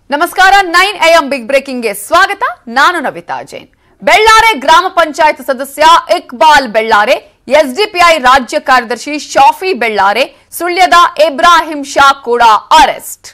ನಮಸ್ಕಾರ nine M big ಬ್ರೇಕಿಂಗ್ಗೆ ಸ್ವಾಗತ ನಾನು ನವಿತಾ ಜೈನ್ ಬೆಳ್ಳಾರೆ ಗ್ರಾಮ ಪಂಚಾಯತ್ ಸದಸ್ಯ ಇಕ್ಬಾಲ್ ಬೆಳ್ಳಾರೆ ಎಸ್ಡಿಪಿಐ ರಾಜ್ಯ ಕಾರ್ಯದರ್ಶಿ ಶಾಫಿ ಬೆಳ್ಳಾರೆ ಸುಳ್ಯದ ಇಬ್ರಾಹಿಂ ಶಾ ಕೂಡ ಅರೆಸ್ಟ್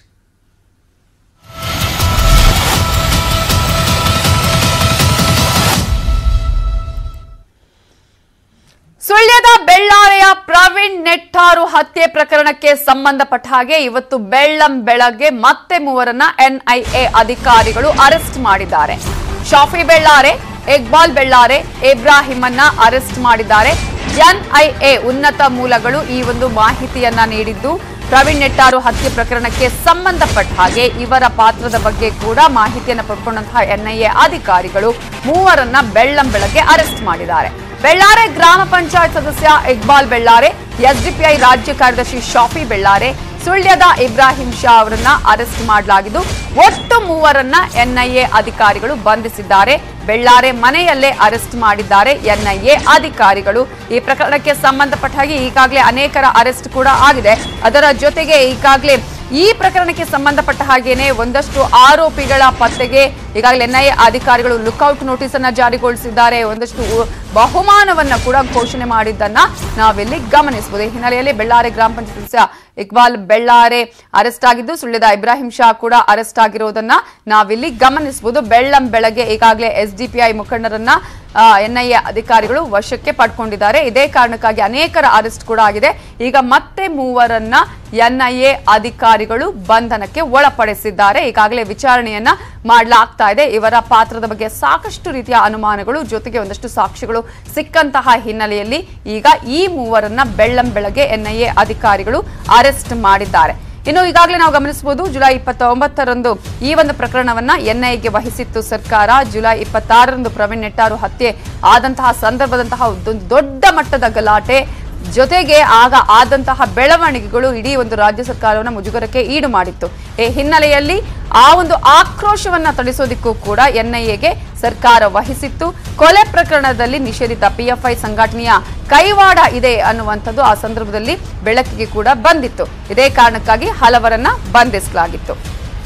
ಸುಳ್ಯದ ಬೆಳ್ಳಾರೆಯ ಪ್ರವೀಣ್ ನೆಟ್ಟಾರು ಹತ್ಯೆ ಪ್ರಕರಣಕ್ಕೆ ಸಂಬಂಧಪಟ್ಟ ಹಾಗೆ ಇವತ್ತು ಬೆಳ್ಳಂ ಬೆಳಗ್ಗೆ ಮತ್ತೆ ಮೂವರನ್ನ ಎನ್ಐಎ ಅಧಿಕಾರಿಗಳು ಅರೆಸ್ಟ್ ಮಾಡಿದ್ದಾರೆ ಶಾಫಿ ಬೆಳ್ಳಾರೆ ಇಕ್ಬಾಲ್ ಬೆಳ್ಳಾರೆ ಇಬ್ರಾಹಿಮನ್ನ ಅರೆಸ್ಟ್ ಮಾಡಿದ್ದಾರೆ ಎನ್ಐಎ ಉನ್ನತ ಮೂಲಗಳು ಈ ಒಂದು ಮಾಹಿತಿಯನ್ನ ನೀಡಿದ್ದು ಪ್ರವೀಣ್ ನೆಟ್ಟಾರು ಹತ್ಯೆ ಪ್ರಕರಣಕ್ಕೆ ಸಂಬಂಧಪಟ್ಟ ಹಾಗೆ ಇವರ ಪಾತ್ರದ ಬಗ್ಗೆ ಕೂಡ ಮಾಹಿತಿಯನ್ನು ಪಡ್ಕೊಂಡಂತಹ ಎನ್ಐಎ ಅಧಿಕಾರಿಗಳು ಮೂವರನ್ನ ಬೆಳ್ಳಂ ಬೆಳಗ್ಗೆ ಅರೆಸ್ಟ್ ಮಾಡಿದ್ದಾರೆ ಬೆಳ್ಳಾರೆ ಗ್ರಾಮ ಪಂಚಾಯತ್ ಸದಸ್ಯ ಇಕ್ಬಾಲ್ ಬೆಳ್ಳಾರೆ ಎಸ್ಡಿಪಿಐ ರಾಜ್ಯ ಕಾರ್ಯದರ್ಶಿ ಶಾಫಿ ಬೆಳ್ಳಾರೆ ಸುಳ್ಯದ ಇಬ್ರಾಹಿಂ ಶಾ ಅವರನ್ನ ಅರೆಸ್ಟ್ ಮಾಡಲಾಗಿದ್ದು ಒಟ್ಟು ಮೂವರನ್ನ ಎನ್ಐಎ ಅಧಿಕಾರಿಗಳು ಬಂಧಿಸಿದ್ದಾರೆ ಬೆಳ್ಳಾರೆ ಮನೆಯಲ್ಲೇ ಅರೆಸ್ಟ್ ಮಾಡಿದ್ದಾರೆ ಎನ್ಐಎ ಅಧಿಕಾರಿಗಳು ಈ ಪ್ರಕರಣಕ್ಕೆ ಸಂಬಂಧಪಟ್ಟ ಹಾಗೆ ಈಗಾಗಲೇ ಅನೇಕರ ಅರೆಸ್ಟ್ ಕೂಡ ಆಗಿದೆ ಅದರ ಜೊತೆಗೆ ಈಗಾಗಲೇ ಈ ಪ್ರಕರಣಕ್ಕೆ ಸಂಬಂಧಪಟ್ಟ ಹಾಗೇನೆ ಒಂದಷ್ಟು ಆರೋಪಿಗಳ ಪತ್ತೆಗೆ ಈಗಾಗಲೇ ಎನ್ಐಎ ಅಧಿಕಾರಿಗಳು ಲುಕ್ಔಟ್ ನೋಟಿಸ್ ಅನ್ನ ಜಾರಿಗೊಳಿಸಿದ್ದಾರೆ ಒಂದಷ್ಟು ಉ- ಬಹುಮಾನವನ್ನ ಕೂಡ ಘೋಷಣೆ ಮಾಡಿದ್ದನ್ನ ನಾವಿಲ್ಲಿ ಗಮನಿಸಬಹುದು ಈ ಹಿನ್ನೆಲೆಯಲ್ಲಿ ಬೆಳ್ಳಾರೆ ಗ್ರಾಮ ಪಂಚಾಯತ್ ಸದಸ್ಯ ಇಕ್ಬಾಲ್ ಬೆಳ್ಳಾರೆ ಅರೆಸ್ಟ್ ಆಗಿದ್ದು ಸುಳ್ಯದ ಇಬ್ರಾಹಿಂ ಶಾ ಕೂಡ ಅರೆಸ್ಟ್ ಆಗಿರೋದನ್ನ ನಾವಿಲ್ಲಿ ಗಮನಿಸಬಹುದು ಬೆಳ್ಳಂ ಬೆಳಗ್ಗೆ ಈಗಾಗಲೇ ಎಸ್ಡಿಪಿಐ ಮುಖಂಡರನ್ನ ಎನ್ಐಎ ಅಧಿಕಾರಿಗಳು ವಶಕ್ಕೆ ಪಡ್ಕೊಂಡಿದ್ದಾರೆ ಇದೇ ಕಾರಣಕ್ಕಾಗಿ ಅನೇಕರ ಅರೆಸ್ಟ್ ಕೂಡ ಆಗಿದೆ ಈಗ ಮತ್ತೆ ಮೂವರನ್ನ ಎನ್ಐಎ ಅಧಿಕಾರಿಗಳು ಬಂಧನಕ್ಕೆ ಒಳಪಡಿಸಿದ್ದಾರೆ ಈಗಾಗಲೇ ವಿಚಾರಣೆಯನ್ನ ಮಾಡಲಾಗ್ತಾ ಇದೆ ಇವರ ಪಾತ್ರದ ಬಗ್ಗೆ ಸಾಕಷ್ಟು ರೀತಿಯ ಅನುಮಾನಗಳು ಜೊತೆಗೆ ಒಂದಷ್ಟು ಸಾಕ್ಷಿಗಳು ಸಿಕ್ಕಂತಹ ಹಿನ್ನೆಲೆಯಲ್ಲಿ ಈಗ ಈ ಮೂವರನ್ನ ಬೆಳ್ಳಂ ಬೆಳಗ್ಗೆ ಎನ್ಐಎ ಅಧಿಕಾರಿಗಳು ಅರೆಸ್ಟ್ ಮಾಡಿದ್ದಾರೆ ಇನ್ನು ಈಗಾಗಲೇ ನಾವು ಗಮನಿಸಬಹುದು ಜುಲೈ ಇಪ್ಪತ್ತ ಒಂಬತ್ತರಂದು ಈ ಒಂದು ಪ್ರಕರಣವನ್ನ ಎನ್ಐಎಗೆ ವಹಿಸಿತ್ತು ಸರ್ಕಾರ ಜುಲೈ ಇಪ್ಪತ್ತಾರರಂದು ಪ್ರವೀಣ್ ನೆಟ್ಟಾರು ಹತ್ಯೆ ಆದಂತಹ ಸಂದರ್ಭದಂತಹ ಒಂದು ದೊಡ್ಡ ಮಟ್ಟದ ಗಲಾಟೆ ಜೊತೆಗೆ ಆಗ ಆದಂತಹ ಬೆಳವಣಿಗೆಗಳು ಇಡೀ ಒಂದು ರಾಜ್ಯ ಸರ್ಕಾರವನ್ನು ಮುಜುಗರಕ್ಕೆ ಈಡು ಮಾಡಿತ್ತು ಈ ಹಿನ್ನೆಲೆಯಲ್ಲಿ ಆ ಒಂದು ಆಕ್ರೋಶವನ್ನ ತಡಿಸೋದಿಕ್ಕೂ ಕೂಡ ಎನ್ಐಎಗೆ ಸರ್ಕಾರ ವಹಿಸಿತ್ತು ಕೊಲೆ ಪ್ರಕರಣದಲ್ಲಿ ನಿಷೇಧಿತ ಪಿಎಫ್ಐ ಸಂಘಟನೆಯ ಕೈವಾಡ ಇದೆ ಅನ್ನುವಂಥದ್ದು ಆ ಸಂದರ್ಭದಲ್ಲಿ ಬೆಳಕಿಗೆ ಕೂಡ ಬಂದಿತ್ತು ಇದೇ ಕಾರಣಕ್ಕಾಗಿ ಹಲವರನ್ನ ಬಂಧಿಸಲಾಗಿತ್ತು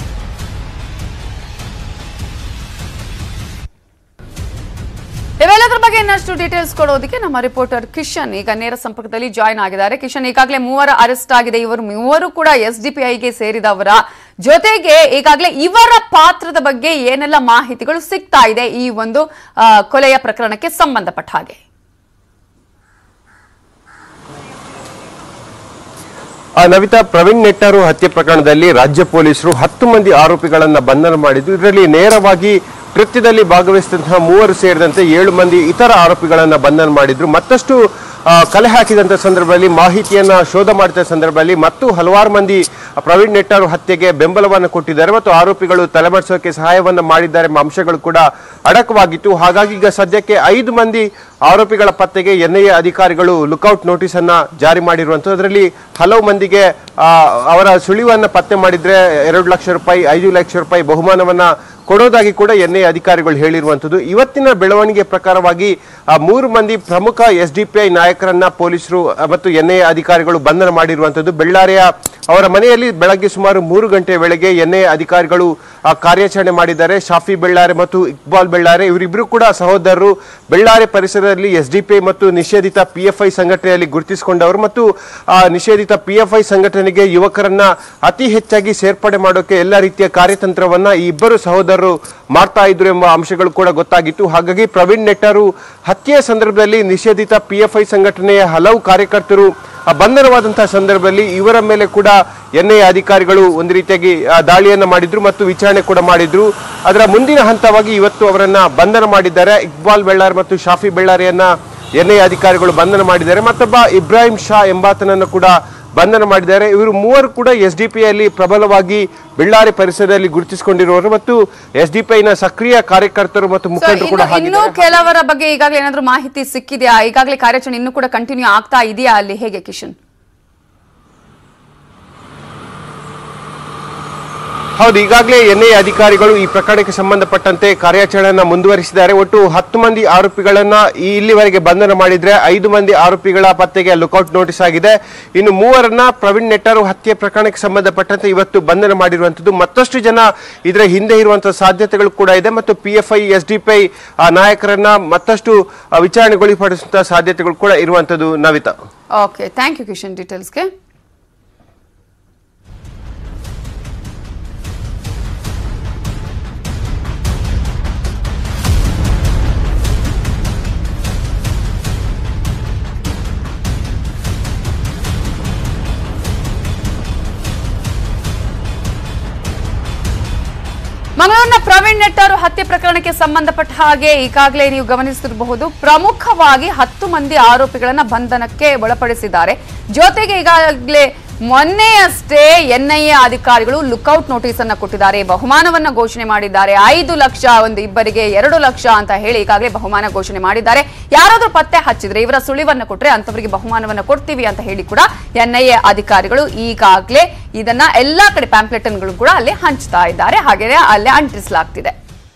ಇವೆಲ್ಲದರ ಬಗ್ಗೆ ಇನ್ನಷ್ಟು ಡೀಟೇಲ್ಸ್ ಕೊಡೋದಕ್ಕೆ ನಮ್ಮ ರಿಪೋರ್ಟರ್ ಕಿಶನ್ ಈಗ ನೇರ ಸಂಪರ್ಕದಲ್ಲಿ ಜಾಯ್ನ್ ಆಗಿದ್ದಾರೆ ಕಿಶನ್ ಈಗಾಗಲೇ ಮೂವರ ಅರೆಸ್ಟ್ ಆಗಿದೆ ಇವರು ಮೂವರು ಕೂಡ ಎಸ್ ಡಿಪಿಐಗೆ ಸೇರಿದವರ ಜೊತೆಗೆ ಈಗಾಗಲೇ ಇವರ ಪಾತ್ರದ ಬಗ್ಗೆ ಏನೆಲ್ಲ ಮಾಹಿತಿಗಳು ಸಿಗ್ತಾ ಇದೆ ಈ ಒಂದು ಆ, ಕೊಲೆಯ ಪ್ರಕರಣಕ್ಕೆ ಸಂಬಂಧಪಟ್ಟ ಹಾಗೆ ಆ, ನವಿತಾ ಪ್ರವೀಣ್ ನೆಟ್ಟಾರು ಹತ್ಯೆ ಪ್ರಕರಣದಲ್ಲಿ ರಾಜ್ಯ ಪೊಲೀಸರು ಹತ್ತು ಮಂದಿ ಆರೋಪಿಗಳನ್ನ ಬಂಧನ ಮಾಡಿದ್ದು ಇದರಲ್ಲಿ ನೇರವಾಗಿ ಕೃತ್ಯದಲ್ಲಿ ಭಾಗವಹಿಸಿದಂತಹ ಮೂವರು ಸೇರಿದಂತೆ ಏಳು ಮಂದಿ ಇತರ ಆರೋಪಿಗಳನ್ನ ಬಂಧನ ಮಾಡಿದ್ರು ಮತ್ತಷ್ಟು ಆ, ಕಲೆ ಹಾಕಿದಂತ ಸಂದರ್ಭದಲ್ಲಿ ಮಾಹಿತಿಯನ್ನ ಶೋಧ ಮಾಡಿದ ಸಂದರ್ಭದಲ್ಲಿ ಮತ್ತು ಹಲವಾರು ಮಂದಿ ಪ್ರವೀಣ್ ನೆಟ್ಟಾರು ಹತ್ಯೆಗೆ ಬೆಂಬಲವನ್ನು ಕೊಟ್ಟಿದ್ದಾರೆ ಮತ್ತು ಆರೋಪಿಗಳು ತಲೆಮರೆಸೋಕೆ ಸಹಾಯವನ್ನ ಮಾಡಿದ್ದಾರೆ ಎಂಬ ಅಂಶಗಳು ಕೂಡ ಅಡಕವಾಗಿತ್ತು ಹಾಗಾಗಿ ಈಗ ಸದ್ಯಕ್ಕೆ ಐದು ಮಂದಿ ಆರೋಪಿಗಳ ಪತ್ತೆಗೆ ಎನ್ಐಎ ಅಧಿಕಾರಿಗಳು ಲುಕೌಟ್ ನೋಟಿಸ್ ಅನ್ನ ಜಾರಿ ಮಾಡಿರುವಂಥದ್ದು ಅದರಲ್ಲಿ ಹಲವು ಮಂದಿಗೆ ಆ, ಅವರ ಸುಳಿವನ್ನ ಪತ್ತೆ ಮಾಡಿದ್ರೆ ಎರಡು ಲಕ್ಷ ರೂಪಾಯಿ ಐದು ಲಕ್ಷ ರೂಪಾಯಿ ಬಹುಮಾನವನ್ನ ಕೊಡೋದಾಗಿ ಕೂಡ ಎನ್ಐಎ ಅಧಿಕಾರಿಗಳು ಹೇಳಿರುವಂಥದ್ದು ಇವತ್ತಿನ ಬೆಳವಣಿಗೆ ಪ್ರಕಾರವಾಗಿ ಆ ಮೂರು ಮಂದಿ ಪ್ರಮುಖ ಎಸ್ ಡಿ ಪಿ ಐ ನಾಯಕರನ್ನ ಪೊಲೀಸರು ಆ, ಮತ್ತು ಎನ್ಐಎ ಅಧಿಕಾರಿಗಳು ಬಂಧನ ಮಾಡಿರುವಂಥದ್ದು ಬೆಳ್ಳಾರಿಯ ಅವರ ಮನೆಯಲ್ಲಿ ಬೆಳಗ್ಗೆ ಸುಮಾರು ಮೂರು ಗಂಟೆ ವೇಳೆಗೆ ಎನ್ಐಎ ಅಧಿಕಾರಿಗಳು ಆ, ಕಾರ್ಯಾಚರಣೆ ಮಾಡಿದ್ದಾರೆ ಶಾಫಿ ಬೆಳ್ಳಾರೆ ಮತ್ತು ಇಕ್ಬಾಲ್ ಬೆಳ್ಳಾರೆ ಇವರಿಬ್ಬರು ಕೂಡ ಸಹೋದರರು ಬೆಳ್ಳಾರೆ ಪರಿಸರದಲ್ಲಿ ಎಸ್ ಡಿ ಪಿ ಮತ್ತು ನಿಷೇಧಿತ ಪಿ ಎಫ್ ಐ ಸಂಘಟನೆಯಲ್ಲಿ ಗುರುತಿಸಿಕೊಂಡವರು ಮತ್ತು ಆ ನಿಷೇಧಿತ ಪಿ ಎಫ್ ಐ ಸಂಘಟನೆಗೆ ಯುವಕರನ್ನ ಅತಿ ಹೆಚ್ಚಾಗಿ ಸೇರ್ಪಡೆ ಮಾಡೋಕೆ ಎಲ್ಲ ರೀತಿಯ ಕಾರ್ಯತಂತ್ರವನ್ನ ಈ ಇಬ್ಬರು ಸಹೋದರರು ಮಾಡ್ತಾ ಇದ್ರು ಎಂಬ ಅಂಶಗಳು ಕೂಡ ಗೊತ್ತಾಗಿತ್ತು ಹಾಗಾಗಿ ಪ್ರವೀಣ್ ನೆಟ್ಟರು ಹತ್ಯೆಯ ಸಂದರ್ಭದಲ್ಲಿ ನಿಷೇಧಿತ ಪಿ ಎಫ್ ಐ ಸಂಘಟನೆಯ ಹಲವು ಕಾರ್ಯಕರ್ತರು ಆ, ಬಂಧನವಾದಂತಹ ಸಂದರ್ಭದಲ್ಲಿ ಇವರ ಮೇಲೆ ಕೂಡ ಎನ್ಐಎ ಅಧಿಕಾರಿಗಳು ಒಂದು ರೀತಿಯಾಗಿ ಆ, ದಾಳಿಯನ್ನ ಮಾಡಿದ್ರು ಮತ್ತು ವಿಚಾರಣೆ ಕೂಡ ಮಾಡಿದ್ರು ಅದರ ಮುಂದಿನ ಹಂತವಾಗಿ ಇವತ್ತು ಅವರನ್ನ ಬಂಧನ ಮಾಡಿದ್ದಾರೆ ಇಕ್ಬಾಲ್ ಬೆಳ್ಳಾರ್ ಮತ್ತು ಶಾಫಿ ಬೆಳ್ಳಾರಿಯನ್ನ ಎನ್ಐಎ ಅಧಿಕಾರಿಗಳು ಬಂಧನ ಮಾಡಿದ್ದಾರೆ ಮತ್ತೊಬ್ಬ ಇಬ್ರಾಹಿಂ ಶಾ ಎಂಬಾತನನ್ನು ಕೂಡ ಬಂಧನ ಮಾಡಿದ್ದಾರೆ ಇವರು ಮೂವರು ಕೂಡ ಎಸ್ ಡಿ ಪಿ ಅಲ್ಲಿ ಪ್ರಬಲವಾಗಿ ಬೆಳ್ಳಾರಿ ಪರಿಸರದಲ್ಲಿ ಗುರುತಿಸಿಕೊಂಡಿರುವವರು ಮತ್ತು ಎಸ್ ಡಿ ಪಿ ನ ಸಕ್ರಿಯ ಕಾರ್ಯಕರ್ತರು ಮತ್ತು So, ಮುಖಂಡರು ಕೂಡ ಇನ್ನು- ಇನ್ನೂ ಆಗಿದ್ದಾರೆ ಕೆಲವರ ಬಗ್ಗೆ ಈಗಾಗಲೇ ಏನಾದ್ರೂ ಮಾಹಿತಿ ಸಿಕ್ಕಿದೆಯಾ ಈಗಾಗಲೇ ಕಾರ್ಯಾಚರಣೆ ಇನ್ನೂ ಕೂಡ ಕಂಟಿನ್ಯೂ ಆಗ್ತಾ ಇದೆಯಾ ಅಲ್ಲಿ ಹೇಗೆ ಕಿಶನ್ ಹೌದು ಈಗಾಗಲೇ ಎನ್ಐಎ ಅಧಿಕಾರಿಗಳು ಈ ಪ್ರಕರಣಕ್ಕೆ ಸಂಬಂಧಪಟ್ಟಂತೆ ಕಾರ್ಯಾಚರಣೆಯನ್ನ ಮುಂದುವರಿಸಿದ್ದಾರೆ ಒಟ್ಟು ಹತ್ತು ಮಂದಿ ಆರೋಪಿಗಳನ್ನ ಈ ಇಲ್ಲಿವರೆಗೆ ಬಂಧನ ಮಾಡಿದ್ರೆ ಐದು ಮಂದಿ ಆರೋಪಿಗಳ ಪತ್ತೆಗೆ ಲುಕೌಟ್ ನೋಟಿಸ್ ಆಗಿದೆ ಇನ್ನು ಮೂವರನ್ನ ಪ್ರವೀಣ್ ನೆಟ್ಟಾರು ಹತ್ಯೆ ಪ್ರಕರಣಕ್ಕೆ ಸಂಬಂಧಪಟ್ಟಂತೆ ಇವತ್ತು ಬಂಧನ ಮಾಡಿರುವಂತದ್ದು ಮತ್ತಷ್ಟು ಜನ ಇದರ ಹಿಂದೆ ಇರುವಂತಹ ಸಾಧ್ಯತೆಗಳು ಕೂಡ ಇದೆ ಮತ್ತು P F I S D P I ನಾಯಕರನ್ನ ಮತ್ತಷ್ಟು ಆ, ವಿಚಾರಣೆಗೊಳಪಡಿಸುವಂತಹ ಸಾಧ್ಯತೆಗಳು ಕೂಡ ಇರುವಂತದ್ದು Navitha okay thank you Kishan ಡೀಟೇಲ್ಸ್ಗೆ ಮಂಗಳೂರಿನ ಪ್ರವೀಣ್ ನೆಟ್ಟಾರು ಹತ್ಯೆ ಪ್ರಕರಣಕ್ಕೆ ಸಂಬಂಧಪಟ್ಟ ಹಾಗೆ ಈಗಾಗಲೇ ನೀವು ಗಮನಿಸಿರಬಹುದು ಪ್ರಮುಖವಾಗಿ ಹತ್ತು ಮಂದಿ ಆರೋಪಿಗಳನ್ನ ಬಂಧನಕ್ಕೆ ಒಳಪಡಿಸಿದ್ದಾರೆ ಜೊತೆಗೆ ಈಗಾಗಲೇ ಮೊನ್ನೆಯಷ್ಟೇ ಎನ್ಐಎ ಅಧಿಕಾರಿಗಳು ಲುಕೌಟ್ ನೋಟಿಸ್ ಅನ್ನ ಕೊಟ್ಟಿದ್ದಾರೆ ಬಹುಮಾನವನ್ನ ಘೋಷಣೆ ಮಾಡಿದ್ದಾರೆ ಐದು ಲಕ್ಷ ಒಂದು ಇಬ್ಬರಿಗೆ ಎರಡು ಲಕ್ಷ ಅಂತ ಹೇಳಿ ಈಗಾಗಲೇ ಬಹುಮಾನ ಘೋಷಣೆ ಮಾಡಿದ್ದಾರೆ ಯಾರಾದ್ರೂ ಪತ್ತೆ ಹಚ್ಚಿದ್ರೆ ಇವರ ಸುಳಿವನ್ನ ಕೊಟ್ರೆ ಅಂತವರಿಗೆ ಬಹುಮಾನವನ್ನ ಕೊಡ್ತೀವಿ ಅಂತ ಹೇಳಿ ಕೂಡ ಎನ್ಐಎ ಅಧಿಕಾರಿಗಳು ಈಗಾಗಲೇ ಇದನ್ನ ಎಲ್ಲಾ ಕಡೆ ಪ್ಯಾಂಪ್ಲೆಟ್ಗಳು ಕೂಡ ಅಲ್ಲಿ ಹಂಚ್ತಾ ಇದ್ದಾರೆ ಹಾಗೆಯೇ ಅಲ್ಲೇ ಅಂಟಿಸಲಾಗ್ತಿದೆ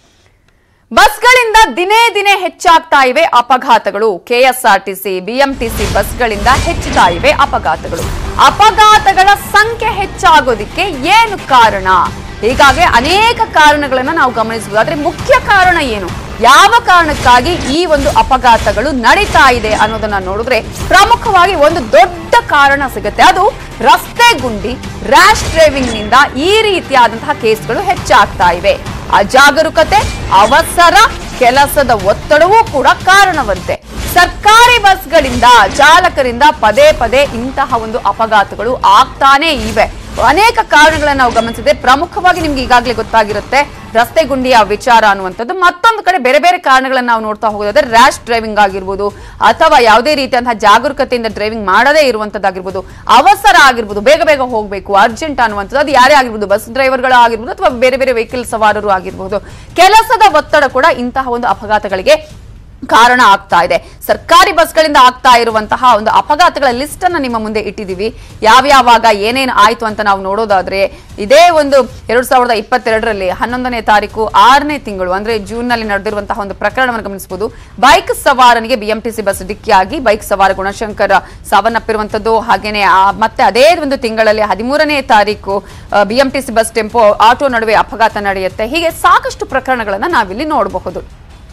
ಬಸ್ಗಳಿಂದ ದಿನೇ ದಿನೇ ಹೆಚ್ಚಾಗ್ತಾ ಇವೆ ಅಪಘಾತಗಳು ಕೆಎಸ್ಆರ್ಟಿಸಿ ಬಿಎಂಟಿಸಿ ಬಸ್ಗಳಿಂದ ಹೆಚ್ಚುತ್ತಾ ಇವೆ ಅಪಘಾತಗಳು ಅಪಘಾತಗಳ ಸಂಖ್ಯೆ ಹೆಚ್ಚಾಗೋದಿಕ್ಕೆ ಏನು ಕಾರಣ ಹೀಗಾಗಿ ಅನೇಕ ಕಾರಣಗಳನ್ನ ನಾವು ಗಮನಿಸಬಹುದು ಆದ್ರೆ ಮುಖ್ಯ ಕಾರಣ ಏನು ಯಾವ ಕಾರಣಕ್ಕಾಗಿ ಈ ಒಂದು ಅಪಘಾತಗಳು ನಡೀತಾ ಇದೆ ಅನ್ನೋದನ್ನ ನೋಡಿದ್ರೆ ಪ್ರಮುಖವಾಗಿ ಒಂದು ದೊಡ್ಡ ಕಾರಣ ಸಿಗುತ್ತೆ ಅದು ರಸ್ತೆ ಗುಂಡಿ ರ್ಯಾಶ್ ಡ್ರೈವಿಂಗ್ ನಿಂದ ಈ ರೀತಿಯಾದಂತಹ ಕೇಸ್ಗಳು ಹೆಚ್ಚಾಗ್ತಾ ಇವೆ ಅಜಾಗರೂಕತೆ ಅವಸರ ಕೆಲಸದ ಒತ್ತಡವೂ ಕೂಡ ಕಾರಣವಂತೆ ಸರ್ಕಾರಿ ಬಸ್ಗಳಿಂದ ಚಾಲಕರಿಂದ ಪದೇ ಪದೇ ಇಂತಹ ಒಂದು ಅಪಘಾತಗಳು ಆಗ್ತಾನೇ ಇವೆ ಅನೇಕ ಕಾರಣಗಳನ್ನ ನಾವು ಗಮನಿಸಿದ್ರೆ ಪ್ರಮುಖವಾಗಿ ನಿಮ್ಗೆ ಈಗಾಗಲೇ ಗೊತ್ತಾಗಿರುತ್ತೆ ರಸ್ತೆ ಗುಂಡಿಯ ವಿಚಾರ ಅನ್ನುವಂಥದ್ದು ಮತ್ತೊಂದು ಕಡೆ ಬೇರೆ ಬೇರೆ ಕಾರಣಗಳನ್ನ ನಾವು ನೋಡ್ತಾ ಹೋಗೋದಾದ್ರೆ ರ್ಯಾಶ್ ಡ್ರೈವಿಂಗ್ ಆಗಿರ್ಬೋದು ಅಥವಾ ಯಾವುದೇ ರೀತಿಯಂತಹ ಜಾಗರೂಕತೆಯಿಂದ ಡ್ರೈವಿಂಗ್ ಮಾಡದೇ ಇರುವಂತದ್ದಾಗಿರ್ಬೋದು ಅವಸರ ಆಗಿರ್ಬೋದು ಬೇಗ ಬೇಗ ಹೋಗಬೇಕು ಅರ್ಜೆಂಟ್ ಅನ್ನುವಂಥದ್ದು ಅದು ಯಾರೇ ಆಗಿರ್ಬೋದು ಬಸ್ ಡ್ರೈವರ್ಗಳು ಆಗಿರ್ಬೋದು ಅಥವಾ ಬೇರೆ ಬೇರೆ ವೆಹಿಕಲ್ ಸವಾರರು ಆಗಿರ್ಬೋದು ಕೆಲಸದ ಒತ್ತಡ ಕೂಡ ಇಂತಹ ಒಂದು ಅಪಘಾತಗಳಿಗೆ ಕಾರಣ ಆಗ್ತಾ ಇದೆ ಸರ್ಕಾರಿ ಬಸ್ಗಳಿಂದ ಆಗ್ತಾ ಇರುವಂತಹ ಒಂದು ಅಪಘಾತಗಳ ಲಿಸ್ಟ್ ಅನ್ನ ನಿಮ್ಮ ಮುಂದೆ ಇಟ್ಟಿದ್ದೀವಿ ಯಾವ್ಯಾವಾಗ ಏನೇನು ಆಯ್ತು ಅಂತ ನಾವು ನೋಡೋದಾದ್ರೆ ಇದೇ ಒಂದು ಎರಡ್ ಸಾವಿರದ ಇಪ್ಪತ್ತೆರಡರಲ್ಲಿ ಹನ್ನೊಂದನೇ ತಾರೀಕು ಆರನೇ ತಿಂಗಳು ಅಂದ್ರೆ ಜೂನ್ ನಲ್ಲಿ ನಡೆದಿರುವಂತಹ ಒಂದು ಪ್ರಕರಣವನ್ನು ಗಮನಿಸಬಹುದು ಬೈಕ್ ಸವಾರನಿಗೆ ಬಿಎಂಟಿಸಿ ಬಸ್ ಡಿಕ್ಕಿಯಾಗಿ ಬೈಕ್ ಸವಾರ ಗುಣಶಂಕರ್ ಸಾವನ್ನಪ್ಪಿರುವಂತದ್ದು ಹಾಗೇನೆ ಆ- ಮತ್ತೆ ಅದೇ ಒಂದು ತಿಂಗಳಲ್ಲಿ ಹದಿಮೂರನೇ ತಾರೀಕು ಬಿಎಂಟಿಸಿ ಬಸ್ ಟೆಂಪೋ ಆಟೋ ನಡುವೆ ಅಪಘಾತ ನಡೆಯುತ್ತೆ ಹೀಗೆ ಸಾಕಷ್ಟು ಪ್ರಕರಣಗಳನ್ನ ನಾವಿಲ್ಲಿ ನೋಡಬಹುದು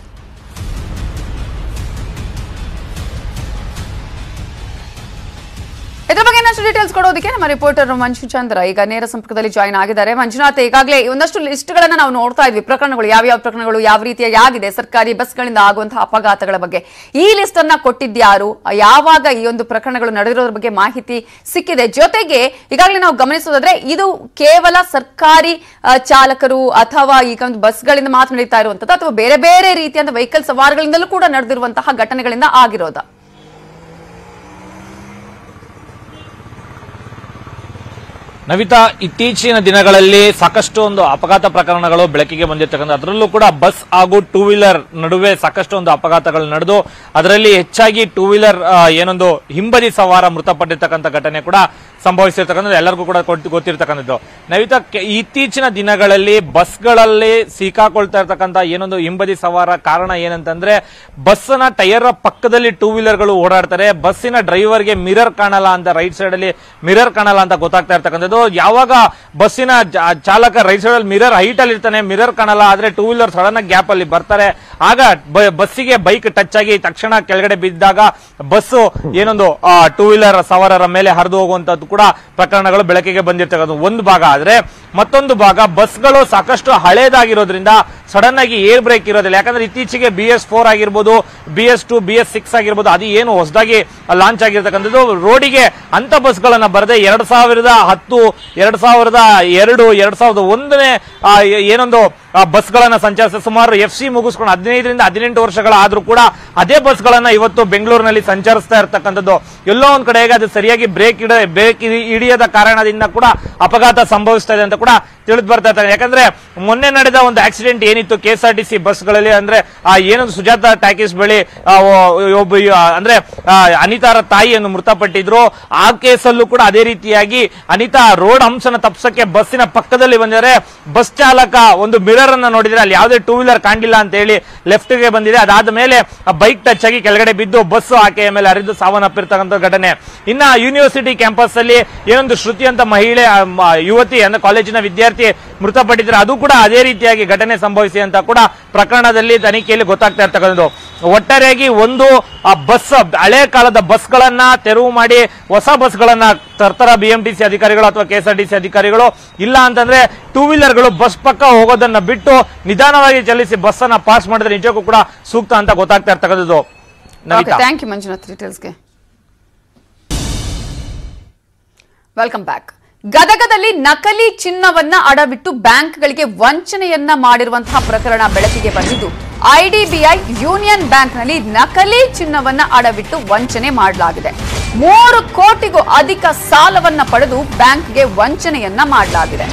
ಇದ್ರ ಬಗ್ಗೆ ಇನ್ನಷ್ಟು ಡೀಟೇಲ್ಸ್ ಕೊಡೋದಕ್ಕೆ ನಮ್ಮ ರಿಪೋರ್ಟರ್ ಮಂಜು ಚಂದ್ರ ಈಗ ನೇರ ಸಂಪರ್ಕದಲ್ಲಿ ಜಾಯಿನ್ ಆಗಿದ್ದಾರೆ ಮಂಜುನಾಥ್ ಈಗಾಗಲೇ ಒಂದಷ್ಟು ಲಿಸ್ಟ್ ಗಳನ್ನ ನಾವು ನೋಡ್ತಾ ಇದ್ವಿ ಪ್ರಕರಣಗಳು ಯಾವ್ಯಾವ ಪ್ರಕರಣಗಳು ಯಾವ ರೀತಿಯಾಗಿ ಆಗಿದೆ ಸರ್ಕಾರಿ ಬಸ್ಗಳಿಂದ ಆಗುವಂತಹ ಅಪಘಾತಗಳ ಬಗ್ಗೆ ಈ ಲಿಸ್ಟ್ ಅನ್ನ ಕೊಟ್ಟಿದ್ಯಾರು ಯಾವಾಗ ಈ ಒಂದು ಪ್ರಕರಣಗಳು ನಡೆದಿರೋದ್ರ ಬಗ್ಗೆ ಮಾಹಿತಿ ಸಿಕ್ಕಿದೆ ಜೊತೆಗೆ ಈಗಾಗಲೇ ನಾವು ಗಮನಿಸೋದಾದ್ರೆ ಇದು ಕೇವಲ ಸರ್ಕಾರಿ ಆ, ಚಾಲಕರು ಅಥವಾ ಈಗ ಒಂದು ಬಸ್ಗಳಿಂದ ಮಾತ್ರ ನಡೀತಾ ಇರುವಂತದ್ದು ಅಥವಾ ಬೇರೆ ಬೇರೆ ರೀತಿಯಾದ ವೆಹಿಕಲ್ ಸವಾರಗಳಿಂದಲೂ ಕೂಡ ನಡೆದಿರುವಂತಹ ಘಟನೆಗಳಿಂದ ಆಗಿರೋದ ನವಿತಾ ಇತ್ತೀಚಿನ ದಿನಗಳಲ್ಲಿ ಸಾಕಷ್ಟು ಒಂದು ಅಪಘಾತ ಪ್ರಕರಣಗಳು ಬೆಳಕಿಗೆ ಬಂದಿರ್ತಕ್ಕಂಥ ಅದರಲ್ಲೂ ಕೂಡ ಬಸ್ ಹಾಗೂ ಟೂ ವೀಲರ್ ನಡುವೆ ಸಾಕಷ್ಟು ಒಂದು ಅಪಘಾತಗಳು ನಡೆದು ಅದರಲ್ಲಿ ಹೆಚ್ಚಾಗಿ ಟೂ ವೀಲರ್ ಏನೊಂದು ಹಿಂಬದಿ ಸವಾರ ಮೃತಪಟ್ಟಿರ್ತಕ್ಕಂಥ ಘಟನೆ ಕೂಡ ಸಂಭವಿಸಿರ್ತಕ್ಕಂಥದ್ದು ಎಲ್ಲರಿಗೂ ಕೂಡ ಗೊತ್ತು- ಗೊತ್ತಿರ್ತಕ್ಕಂಥದ್ದು ನವಿತಾ ಕೆ- ಇತ್ತೀಚಿನ ದಿನಗಳಲ್ಲಿ ಬಸ್ಗಳಲ್ಲಿ ಸಿಕ್ಕಾಕೊಳ್ತಾ ಇರ್ತಕ್ಕಂಥ ಏನೊಂದು ಹಿಂಬದಿ ಸವಾರ ಕಾರಣ ಏನಂತಂದ್ರೆ ಬಸ್ನ ಟೈರ್ ಪಕ್ಕದಲ್ಲಿ ಟೂ ವೀಲರ್ಗಳು ಓಡಾಡ್ತಾರೆ ಬಸ್ಸಿನ ಡ್ರೈವರ್ಗೆ ಮಿರರ್ ಕಾಣಲ್ಲ ಅಂತ ರೈಟ್ ಸೈಡ್ ಅಲ್ಲಿ ಮಿರರ್ ಕಾಣಲ್ಲ ಅಂತ ಗೊತ್ತಾಗ್ತಾ ಇರ್ತಕ್ಕಂಥದ್ದು ಯಾವಾಗ ಬಸ್ಸಿನ ಜಾ- ಚಾಲಕ ರೈಟ್ ಸೈಡ್ ಅಲ್ಲಿ ಮಿರರ್ ಹೈಟ್ ಅಲ್ಲಿ ಇರ್ತಾನೆ ಮಿರರ್ ಕಾಣಲ್ಲ ಆದ್ರೆ ಟೂ ವೀಲರ್ ಸಡನ್ ಆಗಿ ಗ್ಯಾಪ್ ಅಲ್ಲಿ ಬರ್ತಾರೆ ಆಗ ಬ- ಬಸ್ಸಿಗೆ ಬೈಕ್ ಟಚ್ ಆಗಿ ತಕ್ಷಣ ಕೆಳಗಡೆ ಬಿದ್ದಾಗ ಬಸ್ಸು ಏನೊಂದು ಟೂ ವೀಲರ್ ಸವಾರರ ಮೇಲೆ ಹರಿದು ಹೋಗುವಂತದ್ದು ಕೂಡ ಪ್ರಕರಣಗಳು ಬೆಳಕಿಗೆ ಬಂದಿರ್ತಕ್ಕಂಥದ್ದು ಒಂದು ಭಾಗ ಆದ್ರೆ ಮತ್ತೊಂದು ಭಾಗ ಬಸ್ಗಳು ಸಾಕಷ್ಟು ಹಳೇದಾಗಿರೋದ್ರಿಂದ ಸಡನ್ ಆಗಿ ಏರ್ ಬ್ರೇಕ್ ಇರೋದಿಲ್ಲ ಯಾಕಂದ್ರೆ ಇತ್ತೀಚೆಗೆ ಬಿ ಎಸ್ ಫೋರ್ ಆಗಿರ್ಬೋದು B S two B S six ಆಗಿರ್ಬೋದು ಅದು ಏನು ಹೊಸದಾಗಿ ಲಾಂಚ್ ಆಗಿರ್ತಕ್ಕಂಥದ್ದು ರೋಡಿಗೆ ಅಂತ ಬಸ್ಗಳನ್ನ ಬರದೆ ಎರಡ್ ಸಾವಿರದ ಹತ್ತು ಎರಡ್ ಸಾವಿರದ ಎರಡು ಎರಡ್ ಸಾವಿರದ ಒಂದನೇ ಆ, ಏ- ಏನೊಂದು ಆ, ಬಸ್ಗಳನ್ನ ಸಂಚರಿಸ ಸುಮಾರು ಎಫ್ ಸಿ ಮುಗಿಸ್ಕೊಂಡು ಹದಿನೈದರಿಂದ ಹದಿನೆಂಟು ವರ್ಷಗಳ ಆದ್ರೂ ಕೂಡ ಅದೇ ಬಸ್ಗಳನ್ನ ಇವತ್ತು ಬೆಂಗಳೂರಿನಲ್ಲಿ ಸಂಚರಿಸ್ತಾ ಇರ್ತಕ್ಕಂಥದ್ದು ಎಲ್ಲೋ ಒಂದ್ ಕಡೆಗೆ ಅದು ಸರಿಯಾಗಿ ಬ್ರೇಕ್ ಇಡ ಬ್ರೇಕ್ ಹಿಡಿಯದ ಕಾರಣದಿಂದ ಕೂಡ ಅಪಘಾತ ಸಂಭವಿಸ್ತಾ ಇದೆ ಅಂತ ಕೂಡ ತಿಳಿದು ಬರ್ತಾ ಇದ್ದಾರೆ ಯಾಕಂದ್ರೆ ಮೊನ್ನೆ ನಡೆದ ಒಂದು ಆಕ್ಸಿಡೆಂಟ್ ಏನಿತ್ತು K S R T C ಬಸ್ಗಳಲ್ಲಿ ಅಂದ್ರೆ ಆ ಏನೊಂದು ಸುಜಾತ ಟ್ಯಾಕಿಸ್ ಬಳಿ ಆ, ಒ- ಒಬ್ಬ ಆ, ಅಂದ್ರೆ ಆ, ಅನಿತಾರ ತಾಯಿಯನ್ನು ಮೃತಪಟ್ಟಿದ್ರು ಆ ಕೇಸಲ್ಲೂ ಕೂಡ ಅದೇ ರೀತಿಯಾಗಿ ಅನಿತಾ ರೋಡ್ ಹಂಸನ ತಪ್ಸಕ್ಕೆ ಬಸ್ಸಿನ ಪಕ್ಕದಲ್ಲಿ ಬಂದಿದ್ದಾರೆ ಬಸ್ ಚಾಲಕ ಒಂದು ಮಿರರ್ ಅನ್ನ ನೋಡಿದ್ರೆ ಅಲ್ಲಿ ಯಾವುದೇ ಟೂ ವೀಲರ್ ಕಾಣಿಲ್ಲ ಅಂತ ಹೇಳಿ ಲೆಫ್ಟ್ ಗೆ ಬಂದಿದೆ ಅದಾದ ಮೇಲೆ ಬೈಕ್ ಟಚ್ ಆಗಿ ಕೆಳಗಡೆ ಬಿದ್ದು ಬಸ್ ಆಕೆಯ ಮೇಲೆ ಹರಿದು ಸಾವನ್ನಪ್ಪಿರ್ತಕ್ಕಂಥ ಘಟನೆ ಇನ್ನ ಯೂನಿವರ್ಸಿಟಿ ಕ್ಯಾಂಪಸ್ ಅಲ್ಲಿ ಏನೊಂದು ಶ್ರುತಿ ಅಂತ ಮಹಿಳೆ ಆ, ಮ- ಯುವತಿ ಅಂದ್ರೆ ಕಾಲೇಜಿನ ವಿದ್ಯಾರ್ಥಿ ಮೃತಪಟ್ಟಿದ್ರೆ ಅದು ಕೂಡ ಅದೇ ರೀತಿಯಾಗಿ ಘಟನೆ ಸಂಭವಿಸಿ ಅಂತ ಕೂಡ ಪ್ರಕರಣದಲ್ಲಿ ತನಿಖೆಯಲ್ಲಿ ಗೊತ್ತಾಗ್ತಾ ಇರ್ತಕ್ಕಂಥದ್ದು ಒಟ್ಟಾರೆಯಾಗಿ ಒಂದು ಆ ಬಸ್ ಹಳೆ ಕಾಲದ ಬಸ್ಗಳನ್ನ ತೆರವು ಮಾಡಿ ಹೊಸ ಬಸ್ಗಳನ್ನ ತರ್ತಾರ ಬಿಎಂಟಿಸಿ ಅಧಿಕಾರಿಗಳು ಅಥವಾ ಕೆಎಸ್ಆರ್ಟಿಸಿ ಅಧಿಕಾರಿಗಳು ಇಲ್ಲ ಅಂತಂದ್ರೆ ಟೂ ವೀಲರ್ಗಳು ಬಸ್ ಪಕ್ಕ ಹೋಗೋದನ್ನ ಬಿಟ್ಟು ನಿಧಾನವಾಗಿ ಚಲಿಸಿ ಬಸ್ ಅನ್ನ ಪಾಸ್ ಮಾಡಿದ್ರೆ ನಿಜಕ್ಕೂ ಕೂಡ ಸೂಕ್ತ ಅಂತ ಗೊತ್ತಾಗ್ತಾ ಇರ್ತಕ್ಕಂಥದ್ದು ನವಿತಾ ಥ್ಯಾಂಕ್ ಯು ಮಂಜುನಾಥ್ ಡೀಟೇಲ್ಸ್ಗೆ ವೆಲ್ಕಮ್ ಬ್ಯಾಕ್ ಗದಗದಲ್ಲಿ ನಕಲಿ ಚಿನ್ನವನ್ನ ಅಡವಿಟ್ಟು ಬ್ಯಾಂಕ್ಗಳಿಗೆ ವಂಚನೆಯನ್ನ ಮಾಡಿರುವಂತಹ ಪ್ರಕರಣ ಬೆಳಕಿಗೆ ಬಂದಿದ್ದು ಐಡಿಬಿಐ ಯೂನಿಯನ್ ಬ್ಯಾಂಕ್ನಲ್ಲಿ ನಕಲಿ ಚಿನ್ನವನ್ನ ಅಡವಿಟ್ಟು ವಂಚನೆ ಮಾಡಲಾಗಿದೆ ಮೂರು ಕೋಟಿಗೂ ಅಧಿಕ ಸಾಲವನ್ನ ಪಡೆದು ಬ್ಯಾಂಕ್ಗೆ ವಂಚನೆಯನ್ನ ಮಾಡಲಾಗಿದೆ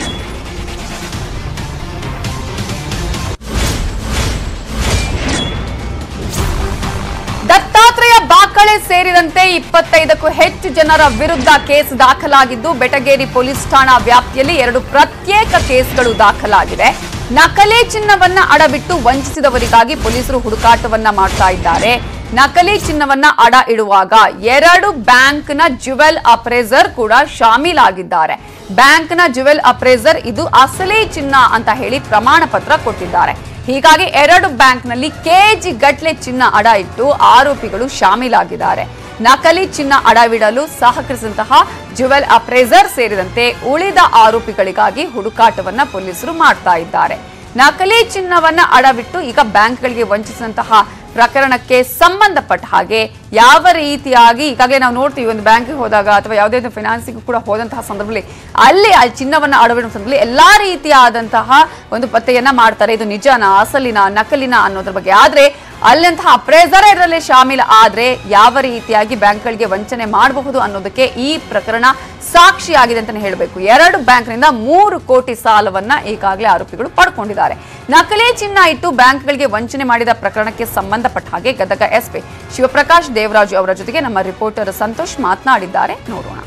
ದತ್ತಾತ್ರೇಯ ಬಾಕಳೆ ಸೇರಿದಂತೆ ಇಪ್ಪತ್ತೈದಕ್ಕೂ ಹೆಚ್ಚು ಜನರ ವಿರುದ್ಧ ಕೇಸ್ ದಾಖಲಾಗಿದ್ದು ಬೆಟಗೇರಿ ಪೊಲೀಸ್ ಠಾಣಾ ವ್ಯಾಪ್ತಿಯಲ್ಲಿ ಎರಡು ಪ್ರತ್ಯೇಕ ಕೇಸ್ಗಳು ದಾಖಲಾಗಿದೆ ನಕಲಿ ಚಿನ್ನವನ್ನ ಅಡವಿಟ್ಟು ವಂಚಿಸಿದವರಿಗಾಗಿ ಪೊಲೀಸರು ಹುಡುಕಾಟವನ್ನ ಮಾಡ್ತಾ ಇದ್ದಾರೆ ನಕಲಿ ಚಿನ್ನವನ್ನ ಅಡ ಇಡುವಾಗ ಎರಡು ಬ್ಯಾಂಕ್ನ ಜುವೆಲ್ ಅಪ್ರೇಸರ್ ಕೂಡ ಶಾಮೀಲಾಗಿದ್ದಾರೆ ಬ್ಯಾಂಕ್ನ ಜುವೆಲ್ ಅಪ್ರೇಸರ್ ಇದು ಅಸಲಿ ಚಿನ್ನ ಅಂತ ಹೇಳಿ ಪ್ರಮಾಣ ಪತ್ರ ಕೊಟ್ಟಿದ್ದಾರೆ ಹೀಗಾಗಿ ಎರಡು ಬ್ಯಾಂಕ್ನಲ್ಲಿ ಕೆಜಿ ಗಟ್ಲೆ ಚಿನ್ನ ಅಡ ಇಟ್ಟು ಆರೋಪಿಗಳು ಶಾಮೀಲಾಗಿದ್ದಾರೆ ನಕಲಿ ಚಿನ್ನ ಅಡವಿಡಲು ಸಹಕರಿಸಿದಂತಹ ಜುವೆಲ್ ಅಪ್ರೇಸರ್ ಸೇರಿದಂತೆ ಉಳಿದ ಆರೋಪಿಗಳಿಗಾಗಿ ಹುಡುಕಾಟವನ್ನ ಪೊಲೀಸರು ಮಾಡ್ತಾ ಇದ್ದಾರೆ ನಕಲಿ ಚಿನ್ನವನ್ನ ಅಡವಿಟ್ಟು ಈಗ ಬ್ಯಾಂಕ್ಗಳಿಗೆ ವಂಚಿಸಿದಂತಹ ಪ್ರಕರಣಕ್ಕೆ ಸಂಬಂಧಪಟ್ಟ ಹಾಗೆ ಯಾವ ರೀತಿಯಾಗಿ ಈಗಾಗಲೇ ನಾವು ನೋಡ್ತೀವಿ ಒಂದು ಬ್ಯಾಂಕಿಗೆ ಹೋದಾಗ ಅಥವಾ ಯಾವುದೇ ಒಂದು ಫೈನಾನ್ಸಿಗೂ ಕೂಡ ಹೋದಂತಹ ಸಂದರ್ಭದಲ್ಲಿ ಅಲ್ಲಿ ಆ ಚಿನ್ನವನ್ನ ಅಡವಿಡುವ ಸಂದರ್ಭದಲ್ಲಿ ಎಲ್ಲಾ ರೀತಿಯಾದಂತಹ ಒಂದು ಪತ್ತೆಯನ್ನ ಮಾಡ್ತಾರೆ ಇದು ನಿಜನಾ ಅಸಲಿನ ನಕಲಿನ ಅನ್ನೋದ್ರ ಬಗ್ಗೆ ಆದ್ರೆ ಅಲ್ಲಂತಹ ಅಪ್ರೇಸರ್ ಇದರಲ್ಲಿ ಶಾಮೀಲ್ ಆದ್ರೆ ಯಾವ ರೀತಿಯಾಗಿ ಬ್ಯಾಂಕ್ಗಳಿಗೆ ವಂಚನೆ ಮಾಡಬಹುದು ಅನ್ನೋದಕ್ಕೆ ಈ ಪ್ರಕರಣ ಸಾಕ್ಷಿಯಾಗಿದೆ ಅಂತಾನೆ ಹೇಳಬೇಕು ಎರಡು ಬ್ಯಾಂಕ್ನಿಂದ ಮೂರು ಕೋಟಿ ಸಾಲವನ್ನ ಈಗಾಗಲೇ ಆರೋಪಿಗಳು ಪಡ್ಕೊಂಡಿದ್ದಾರೆ ನಕಲಿ ಚಿನ್ನ ಇಟ್ಟು ಬ್ಯಾಂಕ್ಗಳಿಗೆ ವಂಚನೆ ಮಾಡಿದ ಪ್ರಕರಣಕ್ಕೆ ಸಂಬಂಧಪಟ್ಟ ಹಾಗೆ ಗದಗ ಎಸ್ಪಿ ಶಿವಪ್ರಕಾಶ್ ದೇವರಾಜು ಅವರ ಜೊತೆಗೆ ನಮ್ಮ ರಿಪೋರ್ಟರ್ ಸಂತೋಷ್ ಮಾತನಾಡಿದ್ದಾರೆ ನೋಡೋಣ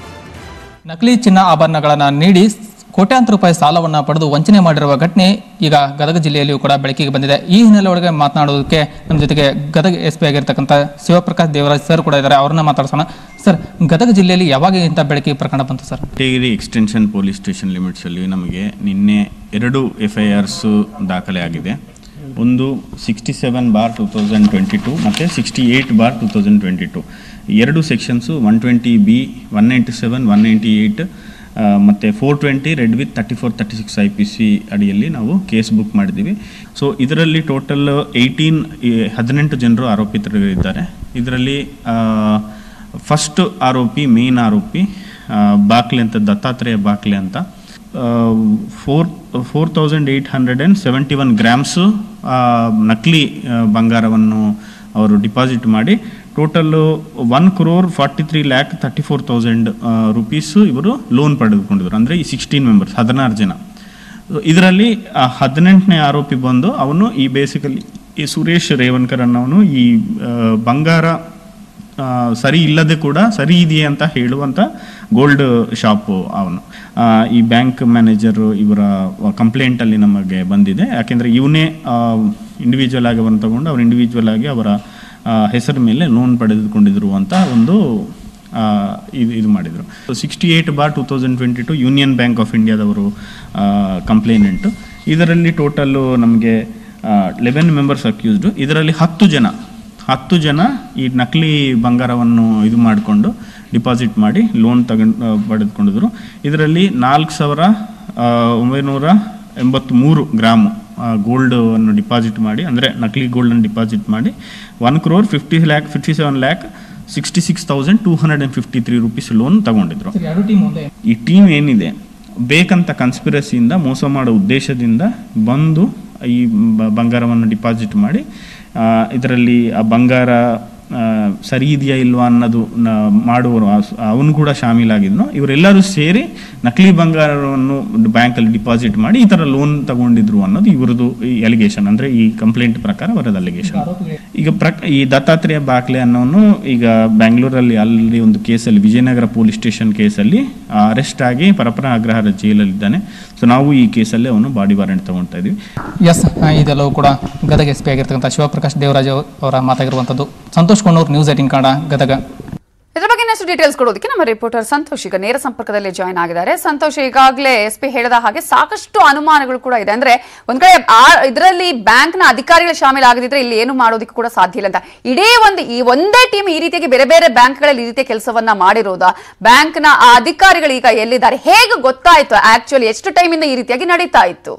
ನಕಲಿ ಚಿನ್ನ ಆಭರಣಗಳನ್ನು ನೀಡಿ ಕೋಟ್ಯಾಂತರ ರೂಪಾಯಿ ಸಾಲವನ್ನು ಪಡೆದು ವಂಚನೆ ಮಾಡಿರುವ ಘಟನೆ ಈಗ ಗದಗ ಜಿಲ್ಲೆಯಲ್ಲಿಯೂ ಕೂಡ ಬೆಳಕಿಗೆ ಬಂದಿದೆ ಈ ಹಿನ್ನೆಲೆ ಒಳಗೆ ಮಾತನಾಡೋದಕ್ಕೆ ನಮ್ಮ ಜೊತೆಗೆ ಗದಗ ಎಸ್ ಪಿ ಆಗಿರ್ತಕ್ಕಂಥ ಶಿವಪ್ರಕಾಶ್ ದೇವರಾಜ್ ಸರ್ ಕೂಡ ಇದ್ದಾರೆ ಅವ್ರನ್ನ ಮಾತಾಡ್ಸೋಣ ಸರ್ ಗದಗ ಜಿಲ್ಲೆಯಲ್ಲಿ ಯಾವಾಗ ಇಂಥ ಬೆಳಕಿಗೆ ಪ್ರಕರಣ ಬಂತು sir Kotagiri extension police station ಲಿಮಿಟ್ಸಲ್ಲಿ ನಮಗೆ ನಿನ್ನೆ ಎರಡು ಎಫ್ ಐ ಆರ್ಸು ದಾಖಲೆ ಆಗಿದೆ ಒಂದು sixty seven bar two thousand twenty two ಮತ್ತು sixty eight bar two thousand twenty two ಎರಡು sections one twenty B one ninety seven one ninety eight ಮತ್ತು four twenty red with thirty four thirty six I P C ಅಡಿಯಲ್ಲಿ ನಾವು case book ಮಾಡಿದ್ದೀವಿ so ಇದರಲ್ಲಿ total eighteen ಹದಿನೆಂಟು ಜನರು ಆರೋಪಿತರಿದ್ದಾರೆ ಇದರಲ್ಲಿ first ಆರೋಪಿ ಮೇನ್ ಆರೋಪಿ ಆ, ಬಾಕ್ಲೆ ಅಂತ ದತ್ತಾತ್ರೇಯ ಬಾಕ್ಲೆ ಅಂತ four four thousand eight hundred and seventy one grams ನಕಲಿ ಆ, ಬಂಗಾರವನ್ನು ಅವರು ಡಿಪಾಸಿಟ್ ಮಾಡಿ total one crore forty three lakh thirty four thousand rupees ಇವರು ಲೋನ್ ಪಡೆದುಕೊಂಡಿದ್ರು ಅಂದರೆ ಈ ಸಿಕ್ಸ್ಟೀನ್ ಮೆಂಬರ್ಸ್ ಹದಿನಾರು ಜನ ಇದರಲ್ಲಿ ಹದಿನೆಂಟನೇ ಆರೋಪಿ ಬಂದು ಅವನು ಈ ಬೇಸಿಕಲಿ ಈ ಸುರೇಶ್ ರೇವನ್ಕರ್ ಅನ್ನೋನು ಈ ಆ, ಬಂಗಾರ ಆ, ಸರಿ ಇಲ್ಲದೆ ಕೂಡ ಸರಿ ಇದೆಯೇ ಅಂತ ಹೇಳುವಂಥ ಗೋಲ್ಡ್ ಶಾಪು ಅವನು ಆ, ಈ ಬ್ಯಾಂಕ್ ಮ್ಯಾನೇಜರು ಇವರ ಕಂಪ್ಲೇಂಟಲ್ಲಿ ನಮಗೆ ಬಂದಿದೆ ಯಾಕೆಂದರೆ ಇವನೇ ಇಂಡಿವಿಜುವಲ್ ಆಗಿ ಅವನು ತಗೊಂಡು ಅವ್ರು ಇಂಡಿವಿಜುವಲ್ ಆಗಿ ಅವರ ಆ, ಹೆಸರ ಮೇಲೆ ಲೋನ್ ಪಡೆದುಕೊಂಡಿದ್ರು ಅಂತ ಒಂದು ಆ, ಇದು ಇದು ಮಾಡಿದರು sixty eight bar two thousand twenty two union bank of ಇಂಡಿಯಾದವರು ಕಂಪ್ಲೇನೆಂಟು ಇದರಲ್ಲಿ ಟೋಟಲ್ಲು ನಮಗೆ ಲೆವೆನ್ ಮೆಂಬರ್ಸ್ ಅಕ್ಯೂಸ್ಡು ಇದರಲ್ಲಿ ಹತ್ತು ಜನ ಹತ್ತು ಜನ ಈ ನಕಲಿ ಬಂಗಾರವನ್ನು ಇದು ಮಾಡಿಕೊಂಡು ಡಿಪಾಸಿಟ್ ಮಾಡಿ ಲೋನ್ ತಗೊಂಡು ಪಡೆದುಕೊಂಡಿದ್ರು ಇದರಲ್ಲಿ ನಾಲ್ಕು ಸಾವಿರ ಆ, ಒಂಬೈನೂರ ಎಂಬತ್ತ್ಮೂರು ಗ್ರಾಮು ಗೋಲ್ಡ್ ಅನ್ನು ಡಿಪಾಸಿಟ್ ಮಾಡಿ ಅಂದರೆ ನಕಲಿ ಗೋಲ್ಡನ್ನು ಡಿಪಾಸಿಟ್ ಮಾಡಿ one crore fifty lakh fifty seven lakh sixty six thousand two hundred and fifty three rupees loan ತಗೊಂಡಿದ್ರು ಎರಡು ಟೀಮ್ ಒಂದೇ ಈ ಟೀಮ್ ಏನಿದೆ ಬೇಕಂತ ಕನ್ಸ್ಪಿರಸಿಯಿಂದ ಮೋಸ ಮಾಡೋ ಉದ್ದೇಶದಿಂದ ಬಂದು ಈ ಬ- ಬಂಗಾರವನ್ನು ಡಿಪಾಸಿಟ್ ಮಾಡಿ ಇದರಲ್ಲಿ ಆ ಬಂಗಾರ ಆ, ಸರಿ ಇದೆಯಾ ಇಲ್ವಾ ಅನ್ನೋದು ನ- ಮಾಡುವವರು ಅವನು ಕೂಡ ಶಾಮೀಲಾಗಿದ್ನು ಇವರೆಲ್ಲರೂ ಸೇರಿ ನಕಲಿ ಬಂಗಾರವನ್ನು ಬ್ಯಾಂಕಲ್ಲಿ ಡಿಪಾಸಿಟ್ ಮಾಡಿ ಈ ಥರ ಲೋನ್ ತಗೊಂಡಿದ್ರು ಅನ್ನೋದು ಇವ್ರದ್ದು ಈ ಅಲಿಗೇಷನ್ ಅಂದರೆ ಈ ಕಂಪ್ಲೇಂಟ್ ಪ್ರಕಾರ ಅವರದ್ದು ಅಲಿಗೇಷನ್ ಈಗ ಪ್ರಕ್ ಈ ದತ್ತಾತ್ರೇಯ ಬಾಕ್ಲೆ ಅನ್ನೋನು ಈಗ ಬ್ಯಾಂಗ್ಳೂರಲ್ಲಿ ಅಲ್ಲಿ ಒಂದು ಕೇಸಲ್ಲಿ ವಿಜಯನಗರ ಪೊಲೀಸ್ ಸ್ಟೇಷನ್ ಕೇಸಲ್ಲಿ ಅರೆಸ್ಟ್ ಆಗಿ ಪರಪರ ಆಗ್ರಹಾರ ಜೈಲಲ್ಲಿದ್ದಾನೆ ಸೊ ನಾವು ಈ ಕೇಸಲ್ಲಿ ಅವನು ಬಾಡಿ ವಾರೆಂಟ್ ತಗೊಳ್ತಾ ಇದೀವಿ ಎಸ್ ಇದೆಲ್ಲವೂ ಕೂಡ ಗದಗ ಎಸ್ ಪಿ ಆಗಿರ್ತಕ್ಕಂಥ ಶಿವಪ್ರಕಾಶ್ ದೇವರಾಜ್ ಅವರ ಮಾತಾಗಿರುವಂಥದ್ದು ಸಂತೋಷ್ ಕೊಂಡೂರು ನ್ಯೂಸ್ ಏಟಿನ್ ಕನ್ನಡ ಗದಗ ಇದ್ರ ಬಗ್ಗೆ ಇನ್ನಷ್ಟು ಡೀಟೇಲ್ಸ್ ಕೊಡೋದಕ್ಕೆ ನಮ್ಮ ರಿಪೋರ್ಟರ್ ಸಂತೋಷ್ ಈಗ ನೇರ ಸಂಪರ್ಕದಲ್ಲಿ ಜಾಯ್ನ್ ಆಗಿದ್ದಾರೆ ಸಂತೋಷ್ ಈಗಾಗಲೇ ಎಸ್ ಪಿ ಹೇಳಿದ ಹಾಗೆ ಸಾಕಷ್ಟು ಅನುಮಾನಗಳು ಕೂಡ ಇದೆ ಅಂದ್ರೆ ಒಂದ್ ಕಡೆ ಇದರಲ್ಲಿ ಬ್ಯಾಂಕ್ ನ ಅಧಿಕಾರಿಗಳು ಶಾಮೀಲಾಗದಿದ್ರೆ ಇಲ್ಲಿ ಏನು ಮಾಡೋದಕ್ಕೆ ಕೂಡ ಸಾಧ್ಯ ಇಲ್ಲ ಅಂತ ಇಡೀ ಒಂದು ಈ ಒಂದೇ ಟೀಮ್ ಈ ರೀತಿಯಾಗಿ ಬೇರೆ ಬೇರೆ ಬ್ಯಾಂಕ್ಗಳಲ್ಲಿ ಈ ರೀತಿಯ ಕೆಲಸವನ್ನ ಮಾಡಿರೋದಾ ಬ್ಯಾಂಕ್ ನ ಆ ಅಧಿಕಾರಿಗಳು ಈಗ ಎಲ್ಲಿದ್ದಾರೆ ಹೇಗೆ ಗೊತ್ತಾಯ್ತು ಆಕ್ಚುಲಿ ಎಷ್ಟು ಟೈಮ್ ಇಂದ ಈ ರೀತಿಯಾಗಿ ನಡೀತಾ ಇತ್ತು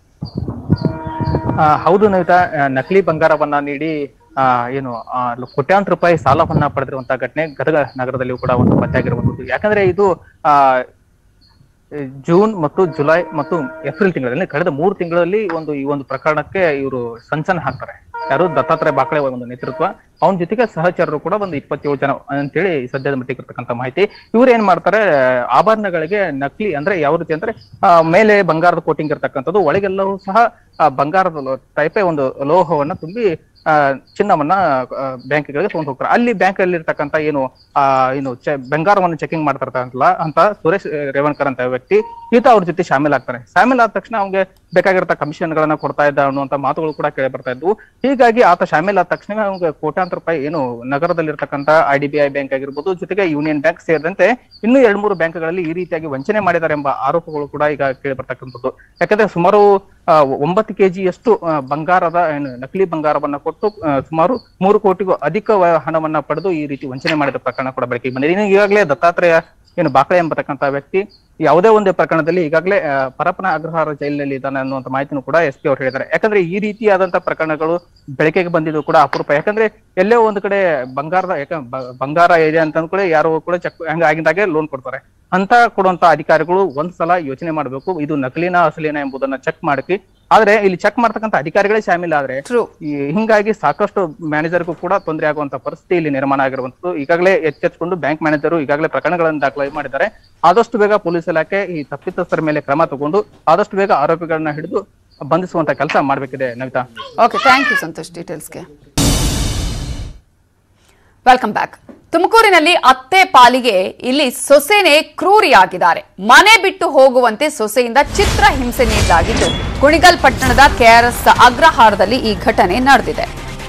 ಆ, ಹೌದು ನವಿತಾ ಆ, ನಕಲಿ ಬಂಗಾರವನ್ನ ನೀಡಿ ಆ, ಏನು ಆ, ಕೋಟ್ಯಾಂತರ ರೂಪಾಯಿ ಸಾಲವನ್ನ ಪಡೆದಿರುವಂತಹ ಘಟನೆ ಗದಗ ನಗರದಲ್ಲಿಯೂ ಕೂಡ ಒಂದು ಪತ್ತೆಯಾಗಿರುವಂತದ್ದು ಯಾಕಂದ್ರೆ ಇದು ಆ ಜೂನ್ ಮತ್ತು ಜುಲೈ ಮತ್ತು ಏಪ್ರಿಲ್ ತಿಂಗಳಲ್ಲಿ ಕಳೆದ ಮೂರು ತಿಂಗಳಲ್ಲಿ ಒಂದು ಈ ಒಂದು ಪ್ರಕರಣಕ್ಕೆ ಇವರು ಸಂಚನ ಹಾಕ್ತಾರೆ ಯಾರು ದತ್ತಾತ್ರೇಯ ಬಾಕಳೆ ಒಂದು ನೇತೃತ್ವ ಅವನ ಜೊತೆಗೆ ಸಹಚರರು ಕೂಡ ಒಂದು ಇಪ್ಪತ್ತೇಳು ಜನ ಅಂತೇಳಿ ಸದ್ಯದ ಮಟ್ಟಿಗೆ ಇರ್ತಕ್ಕಂಥ ಮಾಹಿತಿ ಇವ್ರು ಏನ್ ಮಾಡ್ತಾರೆ ಆಭರಣಗಳಿಗೆ ನಕಲಿ ಅಂದ್ರೆ ಯಾವ ರೀತಿ ಅಂದ್ರೆ ಆ, ಮೇಲೆ ಬಂಗಾರದ ಕೋಟಿಂಗ್ ಇರ್ತಕ್ಕಂಥದ್ದು ಒಳಗೆಲ್ಲವೂ ಸಹ ಆ, ಬಂಗಾರದ ಟೈಪೇ ಒಂದು ಲೋಹವನ್ನ ತುಂಬಿ ಆ, ಚಿನ್ನವನ್ನ ಬ್ಯಾಂಕ್ಗಳಿಗೆ ತಗೊಂಡು ಹೋಗ್ತಾರೆ ಅಲ್ಲಿ ಬ್ಯಾಂಕ್ ಅಲ್ಲಿ ಇರ್ತಕ್ಕಂಥ ಏನು ಆ ಏನು ಚೆ- ಬಂಗಾರವನ್ನು ಚೆಕಿಂಗ್ ಮಾಡ್ತಿರ್ತಾರಲ್ಲ ಅಂತ ಸುರೇಶ್ ಆ, ರೇವಣ್ಕರ್ ಅಂತ ವ್ಯಕ್ತಿ ಈತ ಅವ್ರ ಜೊತೆ ಶಾಮೀಲ್ ಆಗ್ತಾರೆ ಶಾಮೀಲ್ ಆದ ತಕ್ಷಣ ಅವ್ಗೆ ಬೇಕಾಗಿರೋ ಕಮಿಷನ್ ಗಳನ್ನ ಕೊಡ್ತಾ ಇದ್ದ ಅನ್ನುವಂತ ಮಾತುಗಳು ಕೂಡ ಕೇಳಿ ಬರ್ತಾ ಇದ್ವು ಹೀಗಾಗಿ ಆತ ಶಾಮೀಲ್ ಆದ ತಕ್ಷಣ ಅವ್ಗೆ ಕೋಟ್ಯಾಂತರ ರೂಪಾಯಿ ಏನು ನಗರದಲ್ಲಿರ್ತಕ್ಕಂಥ I D B I bank ಆಗಿರ್ಬೋದು ಜೊತೆಗೆ ಯೂನಿಯನ್ ಬ್ಯಾಂಕ್ ಸೇರಿದಂತೆ ಇನ್ನೂ ಎರಡ್ ಮೂರು ಬ್ಯಾಂಕ್ಗಳಲ್ಲಿ ಈ ರೀತಿಯಾಗಿ ವಂಚನೆ ಮಾಡಿದ್ದಾರೆ ಎಂಬ ಆರೋಪಗಳು ಕೂಡ ಈಗ ಕೇಳಿ ಬರ್ತಕ್ಕಂಥದ್ದು ಯಾಕಂದ್ರೆ ಸುಮಾರು ಆ, ಒಂಬತ್ತು ಕೆಜಿಯಷ್ಟು ಆ, ಬಂಗಾರದ ಏನು ನಕಲಿ ಬಂಗಾರವನ್ನ ಕೊಟ್ಟು ಆ, ಸುಮಾರು ಮೂರು ಕೋಟಿಗೂ ಅಧಿಕ ವ- ಹಣವನ್ನ ಪಡೆದು ಈ ರೀತಿ ವಂಚನೆ ಮಾಡಿದ ಪ್ರಕರಣ ಕೂಡ ಬೆಳಕಿಗೆ ಬಂದಿದೆ ಇನ್ನು ಈಗಾಗಲೇ ದತ್ತಾತ್ರೇಯ ಏನು ಬಾಕಳೆ ಎಂಬತಕ್ಕಂತ ವ್ಯಕ್ತಿ ಯಾವುದೇ ಒಂದು ಪ್ರಕರಣದಲ್ಲಿ ಈಗಾಗಲೇ ಆ, ಪರಪ್ಪನ ಅಗ್ರಹಾರ ಜೈಲಿನಲ್ಲಿ ಇದ್ದಾನೆ ಅನ್ನುವಂತ ಮಾಹಿತಿನೂ ಕೂಡ ಎಸ್ ಪಿ ಅವರು ಹೇಳಿದ್ದಾರೆ ಯಾಕಂದ್ರೆ ಈ ರೀತಿಯಾದಂತಹ ಪ್ರಕರಣಗಳು ಬೆಳಕಿಗೆ ಬಂದಿದ್ದು ಕೂಡ ಅಪರೂಪ ಯಾಕಂದ್ರೆ ಎಲ್ಲೇ ಒಂದು ಕಡೆ ಬಂಗಾರದ ಯಾಕ ಬ- ಬಂಗಾರ ಇದೆ ಅಂತ ಕೂಡ ಯಾರು ಕೂಡ ಚೆಕ್ ಹಂಗ ಆಗಿದ್ದಾಗೆ ಲೋನ್ ಕೊಡ್ತಾರೆ ಅಂತ ಕೊಡುವಂತ ಅಧಿಕಾರಿಗಳು ಒಂದ್ ಸಲ ಯೋಚನೆ ಮಾಡಬೇಕು ಇದು ನಕಲಿನ ಅಸಲಿನ ಎಂಬುದನ್ನ ಚೆಕ್ ಮಾಡಕ್ಕೆ ಆದ್ರೆ ಇಲ್ಲಿ ಚೆಕ್ ಮಾಡ್ತಕ್ಕಂಥ ಅಧಿಕಾರಿಗಳೇ ಶಾಮೀಲ್ ಆದ್ರೆ True. ಈ ಹಿಂಗಾಗಿ ಸಾಕಷ್ಟು ಮ್ಯಾನೇಜರ್ಗೂ ಕೂಡ ತೊಂದರೆ ಆಗುವಂತ ಪರಿಸ್ಥಿತಿ ಇಲ್ಲಿ ನಿರ್ಮಾಣ ಆಗಿರುವಂತದ್ದು ಈಗಾಗಲೇ ಎಚ್ಚೆತ್ಕೊಂಡು ಬ್ಯಾಂಕ್ ಮ್ಯಾನೇಜರು ಈಗಾಗಲೇ ಪ್ರಕರಣಗಳನ್ನು ದಾಖಲೆ ಮಾಡಿದ್ದಾರೆ ಆದಷ್ಟು ಬೇಗ ಪೊಲೀಸ್ ಇಲಾಖೆ ಈ ತಪ್ಪಿತಸ್ಥರ ಮೇಲೆ ಕ್ರಮ ತಗೊಂಡು ಆದಷ್ಟು ಬೇಗ ಆರೋಪಿಗಳನ್ನ ಹಿಡಿದು ಬಂಧಿಸುವಂತ ಕೆಲಸ ಮಾಡ್ಬೇಕಿದೆ Navitha okay thank you Santosh ಡೀಟೇಲ್ಸ್ಗೆ ವೆಲ್ಕಮ್ ಬ್ಯಾಕ್ ತುಮಕೂರಿನಲ್ಲಿ ಅತ್ತೆ ಪಾಲಿಗೆ ಇಲ್ಲಿ ಸೊಸೆನೆ ಕ್ರೂರಿಯಾಗಿದ್ದಾರೆ ಮನೆ ಬಿಟ್ಟು ಹೋಗುವಂತೆ ಸೊಸೆಯಿಂದ ಚಿತ್ರ ಹಿಂಸೆ ನೀಡಲಾಗಿದ್ದು ಕುಣಿಗಲ್ ಪಟ್ಟಣದ ಕೆಆರ್ಎಸ್ ಅಗ್ರಹಾರದಲ್ಲಿ ಈ ಘಟನೆ ನಡೆದಿದೆ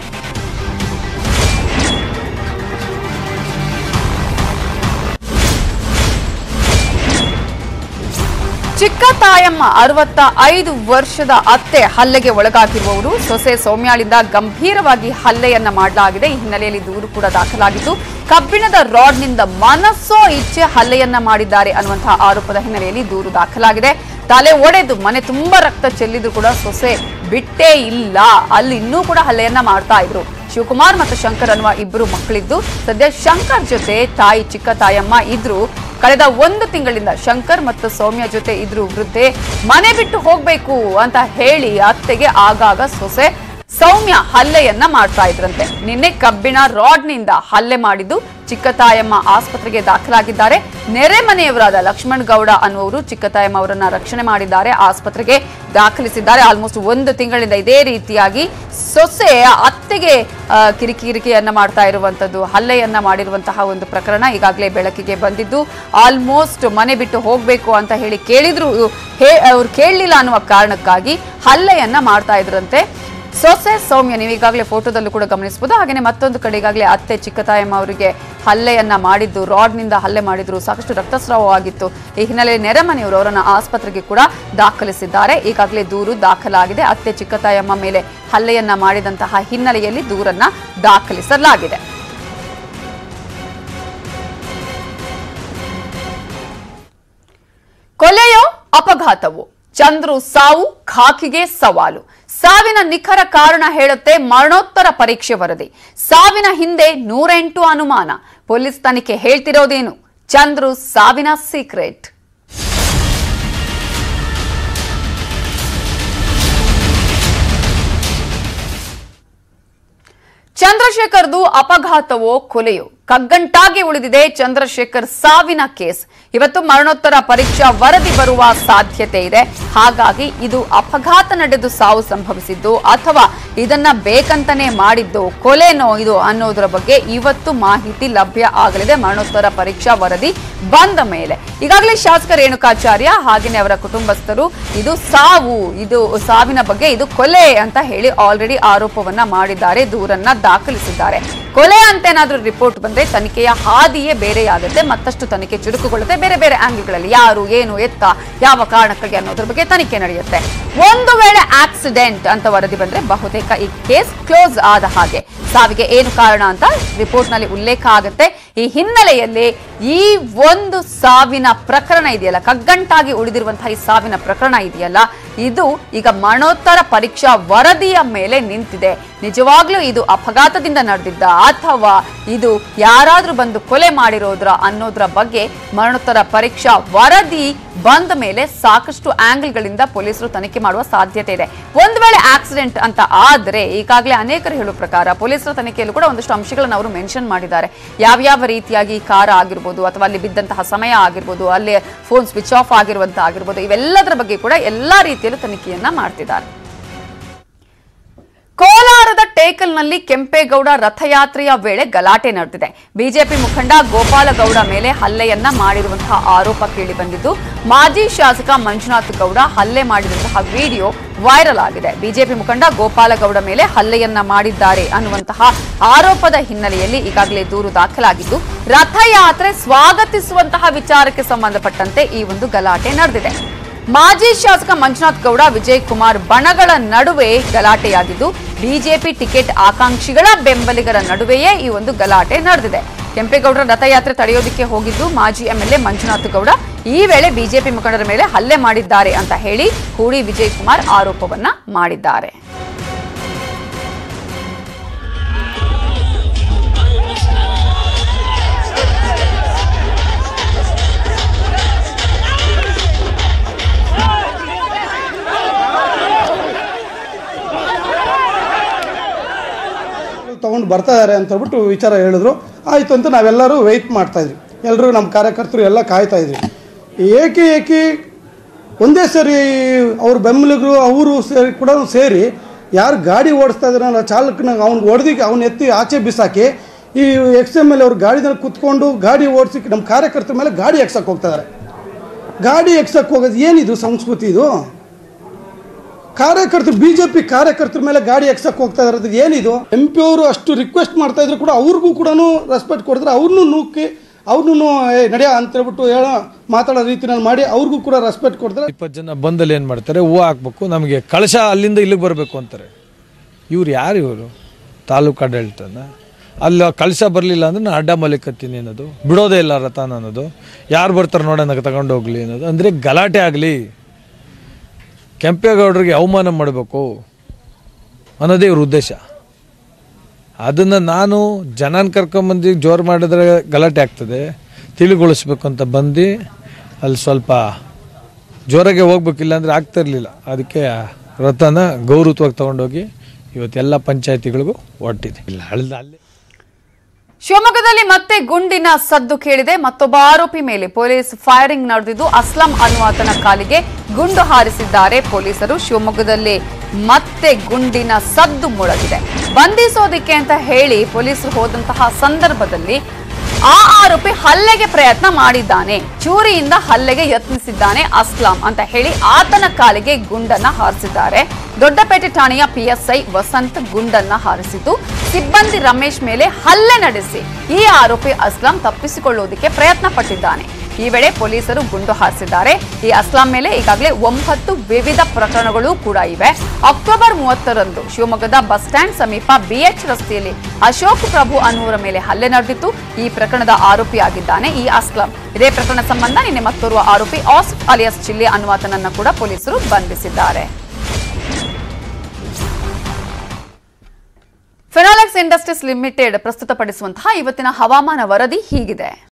ಚಿಕ್ಕ ತಾಯಮ್ಮ ಅರವತ್ತ ಐದು ವರ್ಷದ ಅತ್ತೆ ಹಲ್ಲೆಗೆ ಒಳಗಾಗಿರುವವರು ಸೊಸೆ ಸೌಮ್ಯಾಳಿಂದ ಗಂಭೀರವಾಗಿ ಹಲ್ಲೆಯನ್ನ ಮಾಡಲಾಗಿದೆ ಈ ಹಿನ್ನೆಲೆಯಲ್ಲಿ ದೂರು ಕೂಡ ದಾಖಲಾಗಿದ್ದು ಕಬ್ಬಿಣದ ರಾಡ್ನಿಂದ ಮನಸ್ಸೋ ಇಚ್ಛೆ ಹಲ್ಲೆಯನ್ನ ಮಾಡಿದ್ದಾರೆ ಅನ್ನುವಂತಹ ಆರೋಪದ ಹಿನ್ನೆಲೆಯಲ್ಲಿ ದೂರು ದಾಖಲಾಗಿದೆ ತಲೆ ಒಡೆದು ಮನೆ ತುಂಬಾ ರಕ್ತ ಚೆಲ್ಲಿದ್ರು ಕೂಡ ಸೊಸೆ ಬಿಟ್ಟೇ ಇಲ್ಲ ಅಲ್ಲಿ ಇನ್ನೂ ಕೂಡ ಹಲ್ಲೆಯನ್ನ ಮಾಡ್ತಾ ಇದ್ರು ಶಿವಕುಮಾರ್ ಮತ್ತು ಶಂಕರ್ ಅನ್ನುವ ಇಬ್ಬರು ಮಕ್ಕಳಿದ್ದು ಸದ್ಯ ಶಂಕರ್ ಜೊತೆ ತಾಯಿ ಚಿಕ್ಕ ತಾಯಮ್ಮ ಇದ್ರು ಕಳೆದ ಒಂದು ತಿಂಗಳಿಂದ ಶಂಕರ್ ಮತ್ತು ಸೌಮ್ಯ ಜೊತೆ ಇದ್ರು ವೃದ್ಧೆ ಮನೆ ಬಿಟ್ಟು ಹೋಗ್ಬೇಕು ಅಂತ ಹೇಳಿ ಅತ್ತೆಗೆ ಆಗಾಗ ಸೊಸೆ ಸೌಮ್ಯ ಹಲ್ಲೆಯನ್ನ ಮಾಡ್ತಾ ಇದ್ರಂತೆ ನಿನ್ನೆ ಕಬ್ಬಿಣ ರಾಡ್ನಿಂದ ಹಲ್ಲೆ ಮಾಡಿದ್ದು ಚಿಕ್ಕ ತಾಯಮ್ಮ ಆಸ್ಪತ್ರೆಗೆ ದಾಖಲಾಗಿದ್ದಾರೆ ನೆರೆ ಮನೆಯವರಾದ ಲಕ್ಷ್ಮಣ್ ಗೌಡ ಅನ್ನುವರು ಚಿಕ್ಕ ತಾಯಮ್ಮ ಅವರನ್ನ ರಕ್ಷಣೆ ಮಾಡಿದ್ದಾರೆ ಆಸ್ಪತ್ರೆಗೆ ದಾಖಲಿಸಿದ್ದಾರೆ ಆಲ್ಮೋಸ್ಟ್ ಒಂದು ತಿಂಗಳಿಂದ ಇದೇ ರೀತಿಯಾಗಿ ಸೊಸೆ ಅತ್ತೆಗೆ ಆ, ಕಿರಿಕಿರಿಕೆಯನ್ನ ಮಾಡ್ತಾ ಇರುವಂತದ್ದು ಹಲ್ಲೆಯನ್ನ ಮಾಡಿರುವಂತಹ ಒಂದು ಪ್ರಕರಣ ಈಗಾಗಲೇ ಬೆಳಕಿಗೆ ಬಂದಿದ್ದು ಆಲ್ಮೋಸ್ಟ್ ಮನೆ ಬಿಟ್ಟು ಹೋಗ್ಬೇಕು ಅಂತ ಹೇಳಿ ಕೇಳಿದ್ರು ಹೇ ಅವ್ರು ಕೇಳಲಿಲ್ಲ ಅನ್ನುವ ಕಾರಣಕ್ಕಾಗಿ ಹಲ್ಲೆಯನ್ನ ಮಾಡ್ತಾ ಇದ್ರಂತೆ ಸೊಸೆ ಸೌಮ್ಯ ನೀವು ಈಗಾಗಲೇ ಫೋಟೋದಲ್ಲೂ ಕೂಡ ಗಮನಿಸಬಹುದು ಹಾಗೆಯೇ ಮತ್ತೊಂದು ಕಡೆ ಈಗಾಗಲೇ ಅತ್ತೆ ಚಿಕ್ಕತಾಯಮ್ಮ ಅವರಿಗೆ ಹಲ್ಲೆಯನ್ನ ಮಾಡಿದ್ದು ರಾಡ್ನಿಂದ ಹಲ್ಲೆ ಮಾಡಿದ್ರು ಸಾಕಷ್ಟು ರಕ್ತಸ್ರಾವವಾಗಿತ್ತು ಈ ಹಿನ್ನೆಲೆಯಲ್ಲಿ ನೆರೆಮನೆಯವರು ಅವರನ್ನ ಆಸ್ಪತ್ರೆಗೆ ಕೂಡ ದಾಖಲಿಸಿದ್ದಾರೆ ಈಗಾಗಲೇ ದೂರು ದಾಖಲಾಗಿದೆ ಅತ್ತೆ ಚಿಕ್ಕತಾಯಮ್ಮ ಮೇಲೆ ಹಲ್ಲೆಯನ್ನ ಮಾಡಿದಂತಹ ಹಿನ್ನೆಲೆಯಲ್ಲಿ ದೂರನ್ನ ದಾಖಲಿಸಲಾಗಿದೆ ಕೊಲೆಯೋ ಅಪಘಾತವು ಚಂದ್ರು ಸಾವು ಖಾಕಿಗೆ ಸವಾಲು ಸಾವಿನ ನಿಖರ ಕಾರಣ ಹೇಳುತ್ತೆ ಮರಣೋತ್ತರ ಪರೀಕ್ಷೆ ವರದಿ ಸಾವಿನ ಹಿಂದೆ ನೂರೆಂಟು ಅನುಮಾನ ಪೊಲೀಸ್ ತನಿಖೆ ಹೇಳ್ತಿರೋದೇನು ಚಂದ್ರು ಸಾವಿನ ಸೀಕ್ರೆಟ್ ಚಂದ್ರು ಚಂದ್ರಶೇಖರ್ದು ಅಪಘಾತವೋ ಕೊಲೆಯೋ ಕಗ್ಗಂಟಾಗಿ ಉಳಿದಿದೆ ಚಂದ್ರಶೇಖರ್ ಸಾವಿನ ಕೇಸ್ ಇವತ್ತು ಮರಣೋತ್ತರ ಪರೀಕ್ಷಾ ವರದಿ ಬರುವ ಸಾಧ್ಯತೆ ಇದೆ ಹಾಗಾಗಿ ಇದು ಅಪಘಾತ ನಡೆದು ಸಾವು ಸಂಭವಿಸಿದ್ದು ಅಥವಾ ಇದನ್ನ ಬೇಕಂತಾನೆ ಮಾಡಿದ್ದು ಕೊಲೆನೋ ಇದು ಅನ್ನೋದರ ಬಗ್ಗೆ ಇವತ್ತು ಮಾಹಿತಿ ಲಭ್ಯ ಆಗಲಿದೆ ಮರಣೋತ್ತರ ಪರೀಕ್ಷಾ ವರದಿ ಬಂದ ಮೇಲೆ ಈಗಾಗಲೇ ಶಾಸಕ ರೇಣುಕಾಚಾರ್ಯ ಹಾಗೆಯೇ ಅವರ ಕುಟುಂಬಸ್ಥರು ಇದು ಸಾವು ಇದು ಸಾವಿನ ಬಗ್ಗೆ ಇದು ಕೊಲೆ ಅಂತ ಹೇಳಿ ಆಲ್ರೆಡಿ ಆರೋಪವನ್ನ ಮಾಡಿದ್ದಾರೆ ದೂರನ್ನ ದಾಖಲಿಸಿದ್ದಾರೆ ಕೊಲೆ ಅಂತ ಏನಾದ್ರೂ ರಿಪೋರ್ಟ್ ಬಂದ್ರೆ ತನಿಖೆಯ ಹಾದಿಯೇ ಬೇರೆಯಾಗುತ್ತೆ ಮತ್ತಷ್ಟು ತನಿಖೆ ಚುರುಕುಗೊಳ್ಳುತ್ತೆ ಬೇರೆ ಬೇರೆ ಆಂಗಲ್ಗಳಲ್ಲಿ ಯಾರು ಏನು ಎತ್ತ ಯಾವ ಕಾರಣಕ್ಕಾಗಿ ಅನ್ನೋದ್ರ ಬಗ್ಗೆ ತನಿಖೆ ನಡೆಯುತ್ತೆ ಒಂದು ವೇಳೆ ಆಕ್ಸಿಡೆಂಟ್ ಅಂತ ವರದಿ ಬಂದ್ರೆ ಬಹುತೇಕ ಈ ಕೇಸ್ ಕ್ಲೋಸ್ ಆದ ಹಾಗೆ ಸಾವಿಗೆ ಏನು ಕಾರಣ ಅಂತ ರಿಪೋರ್ಟ್ ನಲ್ಲಿ ಉಲ್ಲೇಖ ಆಗುತ್ತೆ ಈ ಹಿನ್ನೆಲೆಯಲ್ಲಿ ಈ ಒಂದು ಸಾವಿನ ಪ್ರಕರಣ ಇದೆಯಲ್ಲ ಕಗ್ಗಂಟಾಗಿ ಉಳಿದಿರುವಂತಹ ಈ ಸಾವಿನ ಪ್ರಕರಣ ಇದೆಯಲ್ಲ ಇದು ಈಗ ಮರಣೋತ್ತರ ಪರೀಕ್ಷಾ ವರದಿಯ ಮೇಲೆ ನಿಂತಿದೆ ನಿಜವಾಗ್ಲೂ ಇದು ಅಪಘಾತದಿಂದ ನಡೆದಿದ್ದ ಅಥವಾ ಇದು ಯಾರಾದ್ರೂ ಬಂದು ಕೊಲೆ ಮಾಡಿರೋದ್ರ ಅನ್ನೋದ್ರ ಬಗ್ಗೆ ಮರಣೋತ್ತರ ಪರೀಕ್ಷಾ ವರದಿ ಬಂದ ಮೇಲೆ ಸಾಕಷ್ಟು ಆಂಗಲ್ಗಳಿಂದ ಪೊಲೀಸರು ತನಿಖೆ ಮಾಡುವ ಸಾಧ್ಯತೆ ಇದೆ ಒಂದು ವೇಳೆ ಆಕ್ಸಿಡೆಂಟ್ ಅಂತ ಆದ್ರೆ ಈಗಾಗಲೇ ಅನೇಕರು ಹೇಳುವ ಪ್ರಕಾರ ಪೊಲೀಸರ ತನಿಖೆಯಲ್ಲೂ ಕೂಡ ಒಂದಷ್ಟು ಅಂಶಗಳನ್ನು ಅವರು ಮೆನ್ಷನ್ ಮಾಡಿದ್ದಾರೆ ಯಾವ್ಯಾವ ರೀತಿಯಾಗಿ ಕಾರ ಆಗಿರ್ಬೋದು ಅಥವಾ ಅಲ್ಲಿ ಬಿದ್ದಂತಹ ಸಮಯ ಆಗಿರ್ಬೋದು ಅಲ್ಲಿ ಫೋನ್ ಸ್ವಿಚ್ ಆಫ್ ಆಗಿರುವಂತ ಆಗಿರ್ಬೋದು ಇವೆಲ್ಲದರ ಬಗ್ಗೆ ಕೂಡ ಎಲ್ಲಾ ರೀತಿಯಲ್ಲೂ ತನಿಖೆಯನ್ನ ಮಾಡ್ತಿದ್ದಾರೆ ಕೋಲಾರದ ಟೇಕಲ್ನಲ್ಲಿ ಕೆಂಪೇಗೌಡ ರಥಯಾತ್ರೆಯ ವೇಳೆ ಗಲಾಟೆ ನಡೆದಿದೆ ಬಿಜೆಪಿ ಮುಖಂಡ ಗೋಪಾಲಗೌಡ ಮೇಲೆ ಹಲ್ಲೆಯನ್ನ ಮಾಡಿರುವಂತಹ ಆರೋಪ ಕೇಳಿ ಬಂದಿದ್ದು ಮಾಜಿ ಶಾಸಕ ಮಂಜುನಾಥ್ ಗೌಡ ಹಲ್ಲೆ ಮಾಡಿದಂತಹ ವಿಡಿಯೋ ವೈರಲ್ ಆಗಿದೆ ಬಿಜೆಪಿ ಮುಖಂಡ ಗೋಪಾಲಗೌಡ ಮೇಲೆ ಹಲ್ಲೆಯನ್ನ ಮಾಡಿದ್ದಾರೆ ಅನ್ನುವಂತಹ ಆರೋಪದ ಹಿನ್ನೆಲೆಯಲ್ಲಿ ಈಗಾಗಲೇ ದೂರು ದಾಖಲಾಗಿದ್ದು ರಥಯಾತ್ರೆ ಸ್ವಾಗತಿಸುವಂತಹ ವಿಚಾರಕ್ಕೆ ಸಂಬಂಧಪಟ್ಟಂತೆ ಈ ಒಂದು ಗಲಾಟೆ ನಡೆದಿದೆ ಮಾಜಿ ಶಾಸಕ ಮಂಜುನಾಥ್ ಗೌಡ ವಿಜಯ್ ಕುಮಾರ್ ಬಣಗಳ ನಡುವೆ ಗಲಾಟೆಯಾಗಿದ್ದು ಬಿಜೆಪಿ ಟಿಕೆಟ್ ಆಕಾಂಕ್ಷಿಗಳ ಬೆಂಬಲಿಗರ ನಡುವೆಯೇ ಈ ಒಂದು ಗಲಾಟೆ ನಡೆದಿದೆ ಕೆಂಪೇಗೌಡರ ರಥಯಾತ್ರೆ ತಡೆಯೋದಕ್ಕೆ ಹೋಗಿದ್ದು ಮಾಜಿ ಎಂಎಲ್ಎ ಮಂಜುನಾಥ್ ಗೌಡ ಈ ವೇಳೆ ಬಿಜೆಪಿ ಮುಖಂಡರ ಮೇಲೆ ಹಲ್ಲೆ ಮಾಡಿದ್ದಾರೆ ಅಂತ ಹೇಳಿ ಹೂಡಿ ವಿಜಯ್ ಕುಮಾರ್ ಆರೋಪವನ್ನ ಮಾಡಿದ್ದಾರೆ ತೊಗೊಂಡು ಬರ್ತಾ ಇದ್ದಾರೆ ಅಂತ ಹೇಳ್ಬಿಟ್ಟು ವಿಚಾರ ಹೇಳಿದ್ರು ಆಯಿತು ಅಂತ ನಾವೆಲ್ಲರೂ ವೆಯ್ಟ್ ಮಾಡ್ತಾಯಿದ್ವಿ ಎಲ್ಲರೂ ನಮ್ಮ ಕಾರ್ಯಕರ್ತರು ಎಲ್ಲ ಕಾಯ್ತಾ ಇದ್ವಿ ಏಕೆ ಏಕೆ ಒಂದೇ ಸರಿ ಅವ್ರ ಬೆಂಬಲಿಗರು ಅವರು ಸೇರಿ ಕೂಡ ಸೇರಿ ಯಾರು ಗಾಡಿ ಓಡಿಸ್ತಾ ಇದ್ದಾರಲ್ಲ ಚಾಲಕನ ಅವ್ನಿಗೆ ಹೊಡೆದಿ ಅವ್ನ ಎತ್ತಿ ಆಚೆ ಬಿಸಾಕಿ ಈ ಎಕ್ಸ್ ಎಮ್ ಎಲ್ ಅವ್ರ ಗಾಡಿನಲ್ಲಿ ಕುತ್ಕೊಂಡು ಗಾಡಿ ಓಡಿಸಿ ನಮ್ಮ ಕಾರ್ಯಕರ್ತರ ಮೇಲೆ ಗಾಡಿ ಎಕ್ಸಕ್ಕೆ ಹೋಗ್ತಾ ಇದ್ದಾರೆ ಗಾಡಿ ಎಕ್ಸಕ್ಕೆ ಹೋಗೋದು ಏನಿದು ಸಂಸ್ಕೃತಿ ಇದು ಕಾರ್ಯಕರ್ತರು ಬಿಜೆಪಿ ಕಾರ್ಯಕರ್ತರ ಮೇಲೆ ಗಾಡಿ ಎಕ್ಸಕ್ಕೆ ಹೋಗ್ತಾ ಇರೋದು ಏನಿದು ಎಂ ಪಿ ಅವರು ಅಷ್ಟು ರಿಕ್ವೆಸ್ಟ್ ಮಾಡ್ತಾ ಇದ್ರು ಕೂಡ ಅವ್ರಿಗೂ ಕೂಡ ರೆಸ್ಪೆಕ್ಟ್ ಕೊಡಿದ್ರೆ ಅವ್ರನ್ನೂ ನೂಕಿ ಅವ್ರನ್ನೂ ಏ ನಡೆಯ ಅಂತ ಹೇಳ್ಬಿಟ್ಟು ಹೇಳೋ ಮಾತಾಡೋ ರೀತಿನಲ್ಲಿ ಮಾಡಿ ಅವ್ರಿಗೂ ಕೂಡ ರೆಸ್ಪೆಕ್ಟ್ ಕೊಡಿದ್ರೆ ಇಪ್ಪತ್ತು ಜನ ಬಂದಲ್ಲಿ ಏನು ಮಾಡ್ತಾರೆ ಹೂವು ಹಾಕ್ಬೇಕು ನಮಗೆ ಕಳಶ ಅಲ್ಲಿಂದ ಇಲ್ಲಿಗೆ ಬರಬೇಕು ಅಂತಾರೆ ಇವ್ರು ಯಾರು ಇವರು ತಾಲೂಕು ಆಡಳಿತನ ಅಲ್ಲಿ ಕಳಶ ಬರಲಿಲ್ಲ ಅಂದ್ರೆ ನಾನು ಅಡ್ಡ ಮಲಿಕತ್ತೀನಿ ಅನ್ನೋದು ಬಿಡೋದೇ ಇಲ್ಲ ರಥನ ಅನ್ನೋದು ಯಾರು ಬರ್ತಾರೆ ನೋಡೋಣ ತಗೊಂಡು ಹೋಗ್ಲಿ ಅನ್ನೋದು ಅಂದರೆ ಗಲಾಟೆ ಆಗಲಿ ಕೆಂಪೇಗೌಡರಿಗೆ ಅವಮಾನ ಮಾಡಬೇಕು ಅನ್ನೋದೇ ಇವ್ರ ಉದ್ದೇಶ ಅದನ್ನು ನಾನು ಜನನ ಕರ್ಕೊಂಬಂದು ಜೋರು ಮಾಡಿದ್ರೆ ಗಲಾಟೆ ಆಗ್ತದೆ ತಿಳಿಗೊಳಿಸ್ಬೇಕು ಅಂತ ಬಂದು ಅಲ್ಲಿ ಸ್ವಲ್ಪ ಜೋರಾಗೆ ಹೋಗ್ಬೇಕಿಲ್ಲ ಅಂದರೆ ಆಗ್ತಾ ಇರಲಿಲ್ಲ ಅದಕ್ಕೆ ರಥನ ಗೌರವವಾಗಿ ತೊಗೊಂಡೋಗಿ ಇವತ್ತೆಲ್ಲ ಪಂಚಾಯತಿಗಳಿಗೂ ಹೊರಟಿದೆ ಇಲ್ಲ ಅಳ್ದ ಅಲ್ಲಿ ಶಿವಮೊಗ್ಗದಲ್ಲಿ ಮತ್ತೆ ಗುಂಡಿನ ಸದ್ದು ಕೇಳಿದೆ ಮತ್ತೊಬ್ಬ ಆರೋಪಿ ಮೇಲೆ ಪೊಲೀಸ್ ಫೈರಿಂಗ್ ನಡೆದಿದ್ದು ಅಸ್ಲಂ ಅನ್ನುವಾತನ ಕಾಲಿಗೆ ಗುಂಡು ಹಾರಿಸಿದ್ದಾರೆ ಪೊಲೀಸರು ಶಿವಮೊಗ್ಗದಲ್ಲಿ ಮತ್ತೆ ಗುಂಡಿನ ಸದ್ದು ಮೊಳಗಿದೆ ಬಂಧಿಸೋದಿಕ್ಕೆ ಅಂತ ಹೇಳಿ ಪೊಲೀಸರು ಹೋದಂತಹ ಸಂದರ್ಭದಲ್ಲಿ ಆ ಆರೋಪಿ ಹಲ್ಲೆಗೆ ಪ್ರಯತ್ನ ಮಾಡಿದ್ದಾನೆ ಚೂರಿಯಿಂದ ಹಲ್ಲೆಗೆ ಯತ್ನಿಸಿದ್ದಾನೆ ಅಸ್ಲಾಂ ಅಂತ ಹೇಳಿ ಆತನ ಕಾಲಿಗೆ ಗುಂಡನ್ನ ಹಾರಿಸಿದ್ದಾರೆ ದೊಡ್ಡಪೇಟೆ ಠಾಣೆಯ ಪಿಎಸ್ಐ ವಸಂತ್ ಗುಂಡನ್ನ ಹಾರಿಸಿದ್ದು ಸಿಬ್ಬಂದಿ ರಮೇಶ್ ಮೇಲೆ ಹಲ್ಲೆ ನಡೆಸಿ ಈ ಆರೋಪಿ ಅಸ್ಲಾಂ ತಪ್ಪಿಸಿಕೊಳ್ಳುವುದಕ್ಕೆ ಪ್ರಯತ್ನ ಪಟ್ಟಿದ್ದಾನೆ ಈ ವೇಳೆ ಪೊಲೀಸರು ಗುಂಡು ಹಾರಿಸಿದ್ದಾರೆ ಈ ಅಸ್ಲಾಂ ಮೇಲೆ ಈಗಾಗಲೇ ಒಂಬತ್ತು ವಿವಿಧ ಪ್ರಕರಣಗಳು ಕೂಡ ಇವೆ ಅಕ್ಟೋಬರ್ ಮೂವತ್ತರಂದು ಶಿವಮೊಗ್ಗದ ಬಸ್ ಸ್ಟ್ಯಾಂಡ್ ಸಮೀಪ ಬಿಎಚ್ ರಸ್ತೆಯಲ್ಲಿ ಅಶೋಕ್ ಪ್ರಭು ಅನ್ನುವರ ಮೇಲೆ ಹಲ್ಲೆ ನಡೆದಿತ್ತು ಈ ಪ್ರಕರಣದ ಆರೋಪಿಯಾಗಿದ್ದಾನೆ ಈ ಅಸ್ಲಾಂ ಇದೇ ಪ್ರಕರಣ ಸಂಬಂಧ ನಿನ್ನೆ ಮತ್ತೋರ್ವ ಆರೋಪಿ ಆಸಿಫ್ ಅಲಿಯಾಸ್ ಚಿಲ್ಲಿ ಅನ್ನುವಾತನನ್ನ ಕೂಡ ಪೊಲೀಸರು ಬಂಧಿಸಿದ್ದಾರೆ ಫಿನಾಲೆಕ್ಸ್ ಇಂಡಸ್ಟ್ರೀಸ್ ಲಿಮಿಟೆಡ್ ಪ್ರಸ್ತುತಪಡಿಸುವಂತಹ ಇವತ್ತಿನ ಹವಾಮಾನ ವರದಿ ಹೀಗಿದೆ